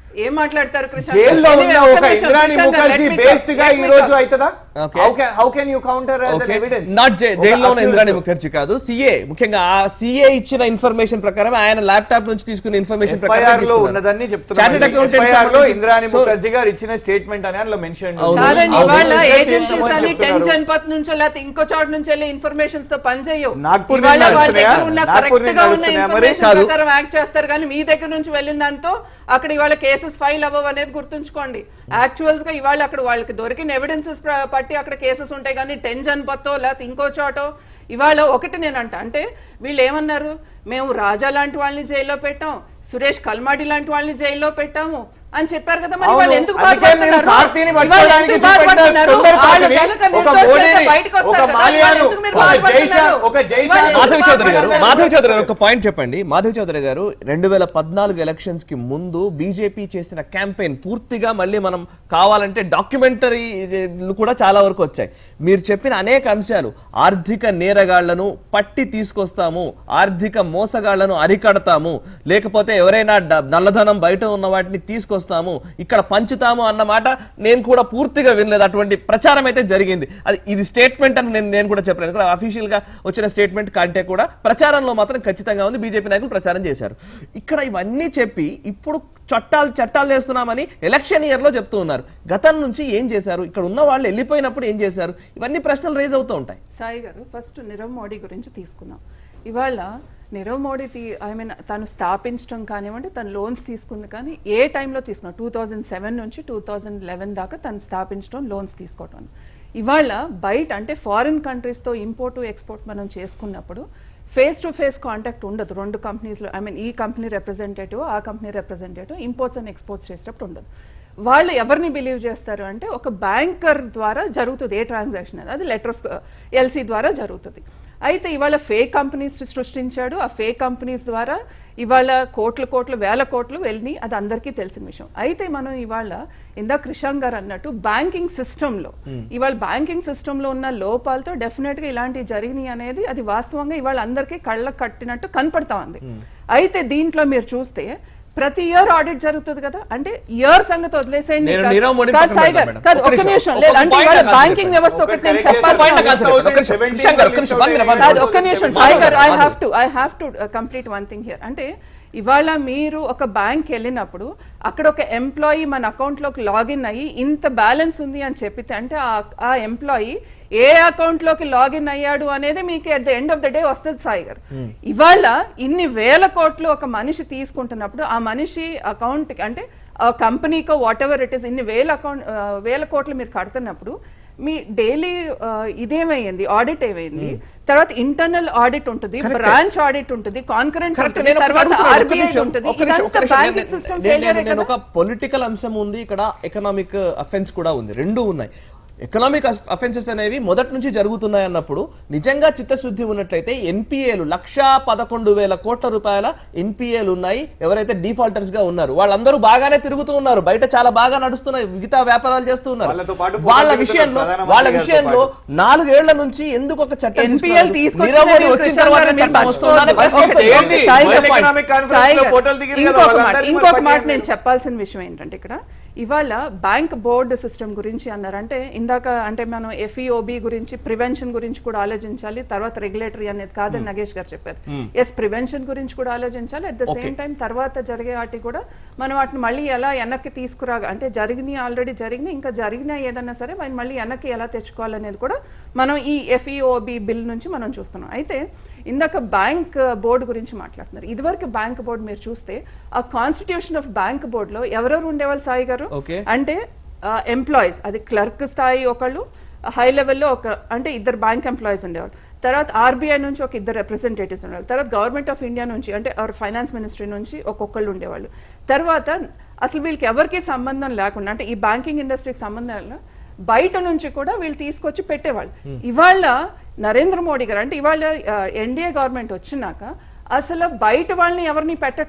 ఏం మాట్లాడతారు కృష్ణ జైల్లో Anyway, ఉన్న ఒక్క ఒక నిమిషం, ఇంద్రాణి కృష్ణ గారు, Mukherjee let me based talk, గా let ఈ me రోజు talk. అవుతుందా Okay. How can how can you counter as an evidence not జైల్లో ఉన్న ఇంద్రాణి ముఖర్జీ కాదు సిఏ ముఖ్యంగా ఆ సిఏ ఇచ్చిన ఇన్ఫర్మేషన్ ప్రకారం ఆయన ల్యాప్టాప్ నుంచి తీసుకున్న ఇన్ఫర్మేషన్ ఎఫ్ఐఆర్ లో ఉన్నదాన్ని చార్టెడ్ ఎఫ్ఐఆర్ లో ఇంద్రాణి సో ముఖర్జీ గారు ఇచ్చిన స్టేట్మెంట్ అని అందులో మెన్షన్ అవును. కాదండి అవును. ఇవాళ రీసెర్చ్ ఏజెన్సీస్ చేస్తామని అని టెన్ చెప్తున్నారు. జన్పత్ నుంచో లేకపోతే ఇంకో చోట నుంచి వెళ్ళి ఇన్ఫర్మేషన్స్ తో పని చేయవు నాగ్పూర్ ఇవాళ నుంచి వాళ్ళ దగ్గర నడుస్తున్నాయా? ఉన్న నాగ్పూర్ కరెక్ట్ నుంచి గా ఉన్న నడుస్తున్నాయా మరి? ఇన్ఫర్మేషన్ కాదు. ప్రకారం యాక్ట్ చేస్తారు కానీ మీ దగ్గర నుంచి వెళ్ళిన దాంతో అక్కడ ఇవాళ కేసెస్ ఫైల్ అవ్వవు అనేది గుర్తుంచుకోండి యాక్చువల్స్ గా ఇవాళ అక్కడ వాళ్ళకి దొరికిన ఎవిడెన్సెస్ పట్టి అక్కడ కేసెస్ ఉంటాయి కానీ టెన్ జన్పతో లేకపోతే ఇంకో చోటో ఇవాళ ఒకటి నేనంట అంటే వీళ్ళు ఏమన్నారు మేము రాజా లాంటి వాళ్ళని జైల్లో పెట్టాం సురేష్ కల్మాడి లాంటి వాళ్ళని జైల్లో పెట్టాము అని చెప్పారు కదా మరి అవును. వాళ్ళు ఎందుకు అందుకే మీరు బాధపడుతున్నారు? కార్తీని ఇవాళ పట్టుకోవడానికి ఎందుకు చూపెట్టిన బాధపడుతున్నారు? తొందరపాటుని వాళ్ళు కనుక ఒక నిర్దోషి అయితే మోడీని, బయటకు వస్తారు ఒక కదా, ఇవాళ మాల్యాను, ఎందుకు మీరు ఒక బాధపడుతున్నారు? జైషా- ఒక జైషా- ఇవాళ ఎందుకు మాధవి చౌదరి గారు బాధపడుతున్నారు? మాధవి చౌదరి గారు ఒక పాయింట్ చెప్పండి మాధవి చౌదరి గారు రెండు వేల పద్నాలుగు ఎలక్షన్స్ కి ముందు బీజేపీ చేసిన క్యాంపెయిన్ పూర్తిగా మళ్ళీ మనం కావాలంటే డాక్యుమెంటరీ కూడా చాలా వరకు వచ్చాయి మీరు చెప్పిన అనేక అంశాలు ఆర్థిక నేరగాళ్లను పట్టి తీసుకొస్తాము ఆర్థిక మోసగాళ్లను అరికడతాము లేకపోతే ఎవరైనా డ- నల్లధనం బయట ఉన్న వాటిని తీసుకొస్తాము ఇక్కడ పంచుతాము అన్న మాట నేను కూడా పూర్తిగా వినలేదు అటువంటి ప్రచారం అయితే జరిగింది అది ఇది స్టేట్మెంట్ అని నేను నేను కూడా చెప్పలేదు కూడా అఫీషియల్ గా వచ్చిన స్టేట్మెంట్ కంటే కూడా ప్రచారంలో మాత్రం ఖచ్చితంగా ఉంది బీజేపీ నాయకులు ప్రచారం చేశారు ఇక్కడ ఇవన్నీ చెప్పి ఇప్పుడు చట్టాలు చట్టాలు చేస్తున్నామని ఎలక్షన్ ఇయర్ లో చెప్తూ ఉన్నారు గతం నుంచి ఏం చేశారు ఇక్కడ ఉన్న వాళ్ళు వెళ్ళిపోయినప్పుడు ఏం చేశారు ఇవన్నీ ప్రశ్నలు రేజ్ అవుతూ ఉంటాయి సాయి గారు ఫస్ట్ నీరవ్ మోడీ గురించి తీసుకుందాం ఇవాళ నీరవ్ మోడీ తీ ఐ మీన్ తను స్థాపించడం కానివ్వండి తను లోన్స్ తీసుకుంది కానీ ఏ టైంలో తీసుకున్నా టూ థౌజండ్ సెవెన్ నుంచి టూ థౌజండ్ లెవెన్ దాకా తను స్థాపించడం లోన్స్ తీసుకోవటం ఇవాళ బయట అంటే ఫారిన్ కంట్రీస్తో ఇంపోర్ట్ ఎక్స్పోర్ట్ మనం చేసుకున్నప్పుడు ఫేస్ టు ఫేస్ కాంటాక్ట్ ఉండదు రెండు కంపెనీస్లో ఐ మీన్ ఈ కంపెనీ రిప్రజెంటేటివ్ ఆ company representative imports and exports చేసేటప్పుడు ఉండదు వాళ్ళు ఎవరిని బిలీవ్ చేస్తారు అంటే ఒక బ్యాంకర్ ద్వారా జరుగుతుంది ఏ ట్రాన్సాక్షన్ అది అది లెటర్ ఆఫ్ ఎల్సీ ద్వారా జరుగుతుంది అయితే ఇవాళ ఫేక్ కంపెనీస్ సృష్టించాడు ఆ ఫేక్ కంపెనీస్ ద్వారా ఇవాళ కోట్లు కోట్లు వేల కోట్లు వెళ్ళి అది అందరికీ తెలిసిన విషయం అయితే మనం ఇవాళ ఇందా కృషాంక్ గారు అన్నట్టు బ్యాంకింగ్ సిస్టంలో ఇవాళ బ్యాంకింగ్ సిస్టంలో ఉన్న లోపాలతో డెఫినెట్ గా ఇలాంటివి జరిగినాయి అనేది అది వాస్తవంగా ఇవాళ అందరికీ కళ్ళకు కట్టినట్టు కనపడతా ఉంది అయితే దీంట్లో మీరు చూస్తే ప్రతి ఇయర్ ఆడిట్ జరుగుతుంది కదా అంటే ఇయర్ సంగతి వదిలేసేయండి నేను కాదు- నీరవ్ మోడీ కాదు పక్కన సాయి పెడతాను గారు మేడం. కాదు ఒక్క ఒక్క నిమిషం, నిమిషం ఒక్క లేదు అంటే point ఇవాళ నాకు బ్యాంకింగ్ చెప్పండి. వ్యవస్థ ఒకటి నేను correct చెప్పాల్సిన point నాకు అవసరం చెప్పండి. ఒక్క నిమిషం, కిషన్ గారు, ఒక్క నిమిషం, one minute, one కాదు minute. ఒక్క నిమిషం మాధవ్ సాయి గారు I Madhav. Have to I have to complete one thing here అంటే ఇవాళ మీరు ఒక బ్యాంక్ వెళ్ళినప్పుడు అక్కడ ఒక ఎంప్లాయీ మన అకౌంట్ లోకి లాగిన్ అయ్యి ఇంత బ్యాలెన్స్ ఉంది అని చెప్పితే అంటే ఆ- ఆ ఎంప్లాయీ ఏ అకౌంట్ లోకి లాగిన్ అయ్యాడు అనేది మీకు at the end of the day వస్తుంది సాయి గారు ఇవాళ ఇన్ని వేల కోట్లు ఒక మనిషి తీసుకుంటున్నప్పుడు ఆ మనిషి అకౌంట్ అంటే ఆ కంపెనీకో వాట్ ఎవర్ ఇట్ ఇస్ ఇన్ని వేల అకౌంట్ వేల కోట్లు మీరు కడుతున్నప్పుడు మీ డైలీ ఇదేమైంది ఆడిట్ ఏమైంది తర్వాత ఇంటర్నల్ ఆడిట్ ఉంటుంది బ్రాంచ్ ఆడిట్ ఉంటుంది కాన్కరెంట్ కరెక్ట్ ఉంటుంది నేను ఒకటి తర్వాత అడుగుతున్నాను. ఒక్క ఆర్బీఐ నిమిషం, ఉంటుంది ఒక్క నిమిషం, ఒక్క ఇదంతా నిమిషం. బ్యాంకింగ్ నేను- సిస్టమ్ నేను- ఫెయిలియర్ నేను ఒక పొలిటికల్ అంశం ఉంది ఇక్కడ ఎకనామిక్ అఫెన్స్ కూడా ఉంది రెండు ఉన్నాయి ఎకనామిక్ అఫెన్సెస్ అనేవి మొదటి నుంచి జరుగుతున్నాయి అన్నప్పుడు నిజంగా చిత్తశుద్ధి ఉన్నట్లయితే ఎన్పిఏలు లక్షా పదకొండు వేల కోట్ల రూపాయల ఎన్పిఏలు ఉన్నాయి ఎవరైతే డిఫాల్టర్స్ గా ఉన్నారు వాళ్ళందరూ బాగానే తిరుగుతూ ఉన్నారు బయట చాలా బాగా నడుస్తున్నాయి మిగతా వ్యాపారాలు చేస్తూ ఉన్నారు వాళ్ళతో పాటు ఫోటో వాళ్ళ దిగుతున్నారు విషయంలో ప్రధానమంత్రి వాళ్ళ గారితో విషయంలో పాటు. నాలుగేళ్ల నుంచి ఎందుకు ఒక చట్టం NPL తీసుకురాలేదు? తీసుకొచ్చిన నీరవ్ మోడీ మీరు వచ్చిన కృష్ణ తర్వాత గారు చట్టం మీరు వస్తుందని మర్చిపోవద్దు. ప్రశ్న ఒకటి చేయండి. సాయి World గారు, Economic Conference సాయి లో గారు, ఫోటోలు దిగారు కదా, ఇంకొక మాట వాళ్ళందరినీ ఇంకొక మరి మాట పక్కన నేను చెప్పాల్సిన విషయం ఏంటంటే ఇక్కడ ఇవాళ బ్యాంక్ బోర్డు సిస్టమ్ గురించి అన్నారంటే ఇందాక అంటే మనం ఎఫ్ఈఓబి గురించి ప్రివెన్షన్ గురించి కూడా ఆలోచించాలి తర్వాత రెగ్యులేటరీ అనేది కాదని నగేష్ గారు చెప్పారు ఎస్ ప్రివెన్షన్ గురించి కూడా ఆలోచించాలి అట్ ద సేమ్ టైం తర్వాత జరిగే వాటి కూడా మనం వాటిని మళ్ళీ ఎలా వెనక్కి తీసుకురా అంటే జరిగినాయి ఆల్రెడీ జరిగినాయి ఇంకా జరిగినా ఏదన్నా సరే మనం మళ్ళీ వెనక్కి ఎలా తెచ్చుకోవాలనేది కూడా మనం ఈ ఎఫ్ఈఓబి బిల్ నుంచి మనం చూస్తున్నాం అయితే ఇందాక బ్యాంక్ బోర్డు గురించి మాట్లాడుతున్నారు ఇదివరకు బ్యాంక్ బోర్డు మీరు చూస్తే ఆ కాన్స్టిట్యూషన్ ఆఫ్ బ్యాంక్ బోర్డులో ఎవరెవరు ఉండేవాళ్ళు సాయి గారు Okay. అంటే ఎంప్లాయీస్ అది క్లర్క్ స్థాయి ఒకళ్ళు హై లెవెల్లో ఒక అంటే ఇద్దరు బ్యాంక్ ఎంప్లాయీస్ ఉండేవాళ్ళు తర్వాత ఆర్బీఐ నుంచి ఒక ఇద్దరు రిప్రజెంటేటివ్స్ ఉండేవాళ్ళు తర్వాత గవర్నమెంట్ ఆఫ్ ఇండియా నుంచి అంటే ఆర్ ఫైనాన్స్ మినిస్ట్రీ నుంచి ఒక్కొక్కళ్ళు ఉండేవాళ్ళు తర్వాత అసలు వీళ్ళకి ఎవరికి సంబంధం లేకుండా అంటే ఈ బ్యాంకింగ్ ఇండస్ట్రీకి సంబంధం లేకుండా బయట నుంచి కూడా వీళ్ళు తీసుకొచ్చి పెట్టేవాళ్ళు ఇవాళ నరేంద్ర మోడీ గారు అంటే ఇవాళ ఎన్డీఏ గవర్నమెంట్ వచ్చినాక అసలు బయట వాళ్ళని ఎవరిని పెట్టట్లేదు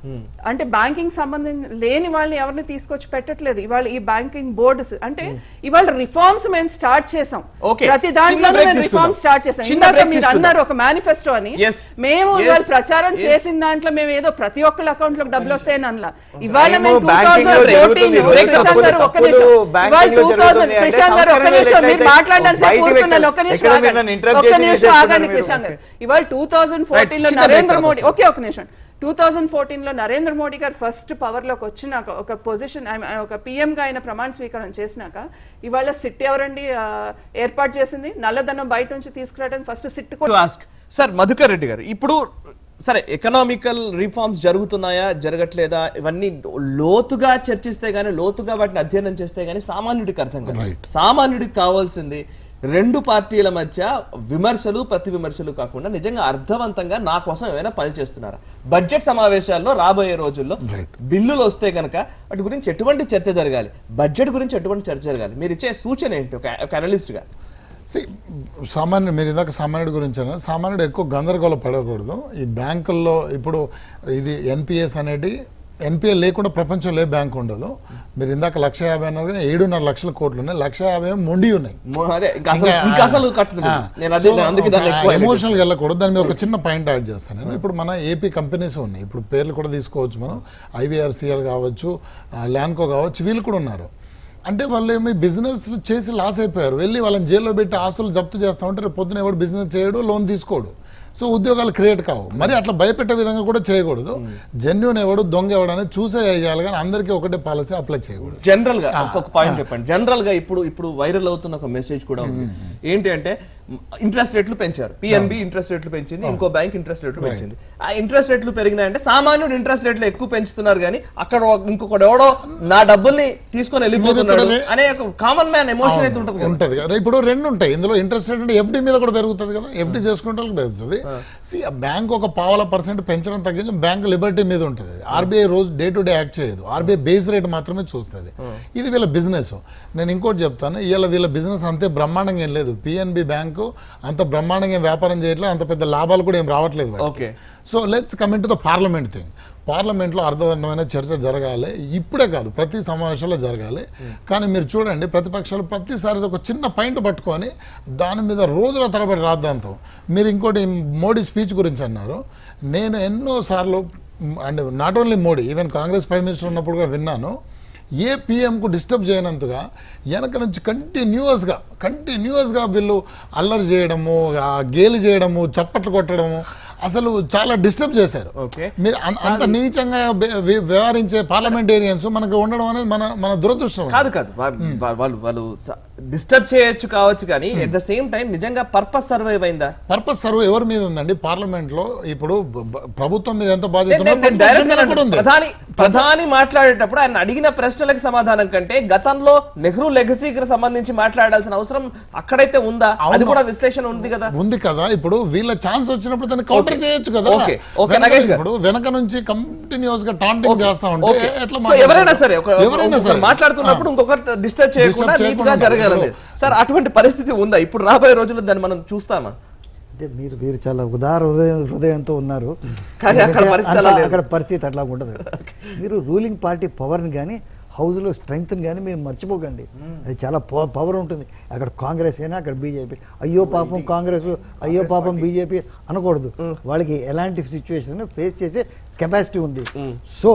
అంటే బ్యాంకింగ్ సంబంధం లేని వాళ్ళని ఎవరిని తీసుకొచ్చి పెట్టట్లేదు ఇవాళ ఈ బ్యాంకింగ్ బోర్డ్స్ అంటే ఇవాళ రిఫార్మ్స్ మేము స్టార్ట్ చేసాం Okay. ప్రతి చిన్న దాంట్లో break మేము తీసుకుందాం. రిఫార్మ్ స్టార్ట్ చేసాం చిన్న ఇందాక break మీరు తీసుకుందాం. అన్నారు ఒక మేనిఫెస్టో అని Yes. మేము Yes. ఇవాళ ప్రచారం Yes. చేసిన దాంట్లో మేము ఏదో ప్రతి ఒక్కరి అకౌంట్ లో డబ్బులు వస్తాయని అనలా ఇవాళ Time మేము టూ banking లో థౌసండ్ జరుగుతుంది. ఫోర్టీన్ Break ప్రశాంత్ గారు ఒక్క తప్పులు నిమిషం banking ఇవాళ లో టూ జరుగుతుంది థౌసండ్ అంటే ప్రశాంత్ గారు ఒక్క సంస్కరణలు నిమిషం మీరు ఎట్లయితే మాట్లాడడానికి సేపు బయటికి కూర్చున్నాను ఒక్క నిమిషం ఎక్కడ మీరు ఆగండి. నన్ను interrupt ఒక్క చేసి నిమిషం చేస్తున్నారు ఆగండి మీరు. ప్రశాంత్ గారు ఇవాళ టూ థౌసండ్ ఫోర్టీన్ లో చిన్న break నరేంద్ర తర్వాత మోడీ వస్తాం. ఓకే ఒక నిమిషం టూ థౌజండ్ ఫోర్టీన్ లో నరేంద్ర మోడీ గారు ఫస్ట్ పవర్ లోకి వచ్చినాక ఒక పొజిషన్ ఒక పిఎం గా ఆయన ప్రమాణ స్వీకారం చేసినాక ఇవాళ సిట్ ఎవరండి ఆ, ఏర్పాటు చేసింది నల్లధనం బయట నుంచి తీసుకురావడానికి first sit to ask sir Madhukar Reddy గారు ఇప్పుడు సరే ఎకనామికల్ రిఫార్మ్స్ జరుగుతున్నాయా జరగట్లేదా ఇవన్నీ లోతుగా చర్చిస్తే గానీ లోతుగా వాటిని అధ్యయనం చేస్తే గానీ సామాన్యుడికి అర్థం కాదు Right. సామాన్యుడికి కావాల్సింది రెండు పార్టీల మధ్య విమర్శలు ప్రతి విమర్శలు కాకుండా నిజంగా అర్థవంతంగా నా కోసం ఏమైనా పని చేస్తున్నారా బడ్జెట్ సమావేశాల్లో రాబోయే రోజుల్లో Right. బిల్లులు వస్తే కనుక వాటి గురించి ఎటువంటి చర్చ జరగాలి బడ్జెట్ గురించి ఎటువంటి చర్చ జరగాలి మీరు ఇచ్చే సూచన ఏంటి ఒక ఒక అనలిస్ట్ గా See, సామాన్య మీరు ఇందాక సామాన్యుడి గురించి అన్నారు సామాన్యుడు ఎక్కువ గందరగోళం పడకూడదు ఈ బ్యాంకుల్లో ఇప్పుడు ఇది ఎన్పిఎస్ అనేది ఎన్పిఏ లేకుండా ప్రపంచంలో ఏ బ్యాంక్ ఉండదు మీరు ఇందాక లక్ష యాభై అన్నారు కానీ ఏడున్నర లక్షల కోట్లు ఉన్నాయి లక్ష యాభై ఏమో మొండి ఉన్నాయి మో- అదే ఇంకా అసలు ఇంకా అసలు కట్టలేదు నేను అదే నేను అందుకే దాన్ని ఎక్కువ highlight ఎమోషనల్ వెళ్ళకూడదు దాని మీద ఒక చిన్న పాయింట్ యాడ్ చేస్తాను నేను ఇప్పుడు మన ఏపీ కంపెనీస్ ఉన్నాయి ఇప్పుడు పేర్లు కూడా తీసుకోవచ్చు మనం ఐవీఆర్సీఎల్ కావచ్చు ల్యాన్కో కావచ్చు వీళ్ళు కూడా ఉన్నారు అంటే వాళ్ళు ఏమి బిజినెస్ చేసి లాస్ అయిపోయారు వెళ్ళి వాళ్ళని జైల్లో పెట్టి ఆస్తులు జప్తు చేస్తా ఉంటే రేపు పొద్దున ఎవడు బిజినెస్ చేయడు లోన్ తీసుకోడు సో ఉద్యోగాలు క్రియేట్ కావు మరి అట్లా భయపెట్టే విధంగా కూడా చేయకూడదు జెన్యున్ ఎవడు దొంగ ఎవడు అనేది చూసే చేయాలి కానీ అందరికీ ఒకటే పాలసీ అప్లై చేయకూడదు జనరల్ గా ఒక్కొక్క పాయింట్ చెప్పండి జనరల్ గా ఇప్పుడు ఇప్పుడు వైరల్ అవుతున్న ఒక మెసేజ్ కూడా ఉంది ఏంటి అంటే ఇంట్రెస్ట్ రేట్లు పెంచారు పిఎన్బి ఇంట్రెస్ట్ రేట్లు పెంచింది ఇంకో బ్యాంక్ ఇంట్రెస్ట్ రేట్లు పెంచింది ఆ ఇంట్రెస్ట్ రేట్లు పెరిగినాయంటే సామాన్యుడు ఇంట్రెస్ట్ రేట్లు ఎక్కువ పెంచుతున్నారు కానీ అక్కడ ఒక- ఇంకొకడు ఎవడో నా డబ్బుల్ని తీసుకొని వెళ్ళిపోతున్నాడు మీరు అనే ఒక కామన్ మ్యాన్ ఎమోషన్ అయితే ఉంటుంది కదా ఉంటది కదా ఇప్పుడు రెండు ఉంటాయి ఇందులో ఇంట్రెస్ట్ రేట్ అంటే ఎఫ్డి మీద కూడా పెరుగుతుంది కదా ఎఫ్డి చేసుకుంటే వాళ్ళకి పెరుగుతుంది సి ఆ బ్యాంక్ ఒక పావుల పర్సెంట్ పెంచడం తగ్గించి బ్యాంక్ లిబర్టీ మీద ఉంటుంది ఆర్బీఐ రోజు డే టు డే యాక్ట్ చేయదు ఆర్బీఐ బేస్ రేట్ మాత్రమే చూస్తుంది ఇది వీళ్ళ బిజినెస్ నేను ఇంకోటి చెప్తాను ఇవాళ వీళ్ళ బిజినెస్ అంతే బ్రహ్మాండంగా ఏం లేదు పిఎన్బి బ్యాంకు అంత బ్రహ్మాండంగా ఏం వ్యాపారం చేయట్లేదు అంత పెద్ద లాభాలు కూడా ఏం రావట్లేదు వాటికి. Okay so let's coming to the parliament thing పార్లమెంట్లో అర్థవంతమైన చర్చ జరగాలి ఇప్పుడే కాదు ప్రతి సమావేశంలో జరగాలి కానీ మీరు చూడండి ప్రతిపక్షాలు ప్రతిసారి ఒక చిన్న పాయింట్ పట్టుకొని దాని మీద రోజుల తరబడి రాద్దాంతం మీరు ఇంకోటి మోడీ స్పీచ్ గురించి అన్నారు నేను ఎన్నోసార్లు and not only Modi even Congress prime minister ఉన్నప్పుడు కూడా విన్నాను ఏ పిఎంకు డిస్టర్బ్ చేయనంతగా వెనక నుంచి కంటిన్యూస్గా కంటిన్యూస్గా వీళ్ళు అల్లరి చేయడము ఆ గేలి చేయడము చప్పట్లు కొట్టడము అసలు చాలా డిస్టర్బ్ చేశారు Okay. మీరు అన్- అంత నీచంగా వ్య- వ్య- వ్యవహరించే పార్లమెంటేరియన్స్ మనకు ఉండడం అనేది మన మన దురదృష్టం కాదు కాదు వా- వా- వాళ్ళు వాళ్ళు డిస్టర్బ్ చేయొచ్చు కావచ్చు కానీ ఎట్ ద సేమ్ టైం నిజంగా పర్పస్ సర్వైవ్ అయిందా పర్పస్ సర్వ్ ఎవరి మీద ఉందండి పార్లమెంట్ లో ఇప్పుడు బ- బ- ప్రభుత్వం మీద ఎంత బాధ్యత నేను- ఉందో నేను direct ప్రతిపక్షం గా మీద కూడా ఉంది ప్రధాని ప్రధాని మాట్లాడేటప్పుడు ఆయన అడిగిన ప్రశ్నలకు సమాధానం కంటే గతంలో నెహ్రూ లెగసీకి సంబంధించి మాట్లాడాల్సిన అవసరం అక్కడైతే ఉందా అది అవును. కూడా విశ్లేషణ ఉంది కదా ఉంది కదా ఇప్పుడు వీళ్ళ ఛాన్స్ వచ్చినప్పుడు దాన్ని కౌంటర్ Okay. చేయొచ్చు కదా Okay. Okay, వెనక- నగేష్ గారు. ఇప్పుడు వెనక నుంచి కంటిన్యూస్ గా టాంటింగ్ చేస్తా ఉంటే ఓకే ఎట్లా సో ఎవరైనా మాట్లాడతారు? సరే ఒక- ఎవరైనా ఒకరు సరే మాట్లాడుతున్నప్పుడు ఇంకొకరు డిస్టర్బ్ చేయకుండా Disturb నీట్ గా చేయకుండా జరగాలండి ఇప్పుడు- సార్ అటువంటి పరిస్థితి ఉందా ఇప్పుడు రాబోయే రోజుల్లో దాన్ని మనం చూస్తామా అంటే మీరు మీరు చాలా ఉదార హృదయం హృదయంతో ఉన్నారు కానీ అక్కడ ఎందుకంటే పరిస్థితి అంత- అలా లేదు. అక్కడ పరిస్థితి అట్లా ఉండదు మీరు రూలింగ్ పార్టీ పవర్ని కానీ హౌస్లో స్ట్రెంగ్త్ని కానీ మీరు మర్చిపోకండి అది చాలా పవర్ ఉంటుంది అక్కడ కాంగ్రెస్ అయినా అక్కడ బీజేపీ అయ్యో పాపం కాంగ్రెస్ అయ్యో పాపం బీజేపీ అనకూడదు వాళ్ళకి ఎలాంటి సిచ్యువేషన్ ఫేస్ చేసే కెపాసిటీ ఉంది సో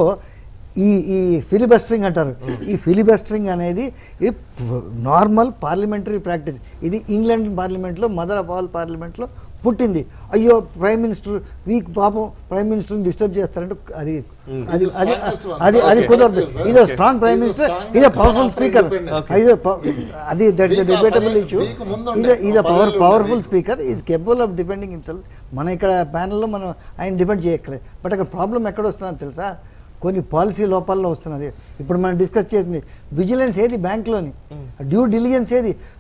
ఈ ఈ ఫిలిబస్టరింగ్ అంటారు ఈ ఫిలిబస్టరింగ్ అనేది ఇది నార్మల్ పార్లమెంటరీ ప్రాక్టీస్ ఇది ఇంగ్లాండ్ పార్లమెంట్లో మదర్ ఆఫ్ ఆల్ పార్లమెంట్లో పుట్టింది అయ్యో ప్రైమ్ మినిస్టర్ వీక్ పాపం ప్రైమ్ మినిస్టర్ని డిస్టర్బ్ చేస్తారంటే అది అది It is అది strongest one. అది అది Okay. కుదరదు Okay, sir. ఇది Okay. Strong prime He is minister strongest ఇది one powerful after speaker independence. అది దట్ ఇస్ Week డిబేటబుల్ పదే- ఇష్యూ week ముందు ఈజ్ ఉండే. ఈజ్ అ పవర్ పదేళ్ళు పవర్ఫుల్ ఉండే. Speaker is capable of depending himself మన ఇక్కడ ప్యానల్లో మనం ఆయన డిపెండ్ చేయక్కర్లేదు బట్ అక్కడ ప్రాబ్లం ఎక్కడ వస్తుందో తెలుసా కొన్ని పాలసీ లోపాల్లో వస్తున్నది ఇప్పుడు మనం డిస్కస్ చేసింది విజిలెన్స్ ఏది బ్యాంక్లోని డ్యూ డిలిజెన్స్ ఏది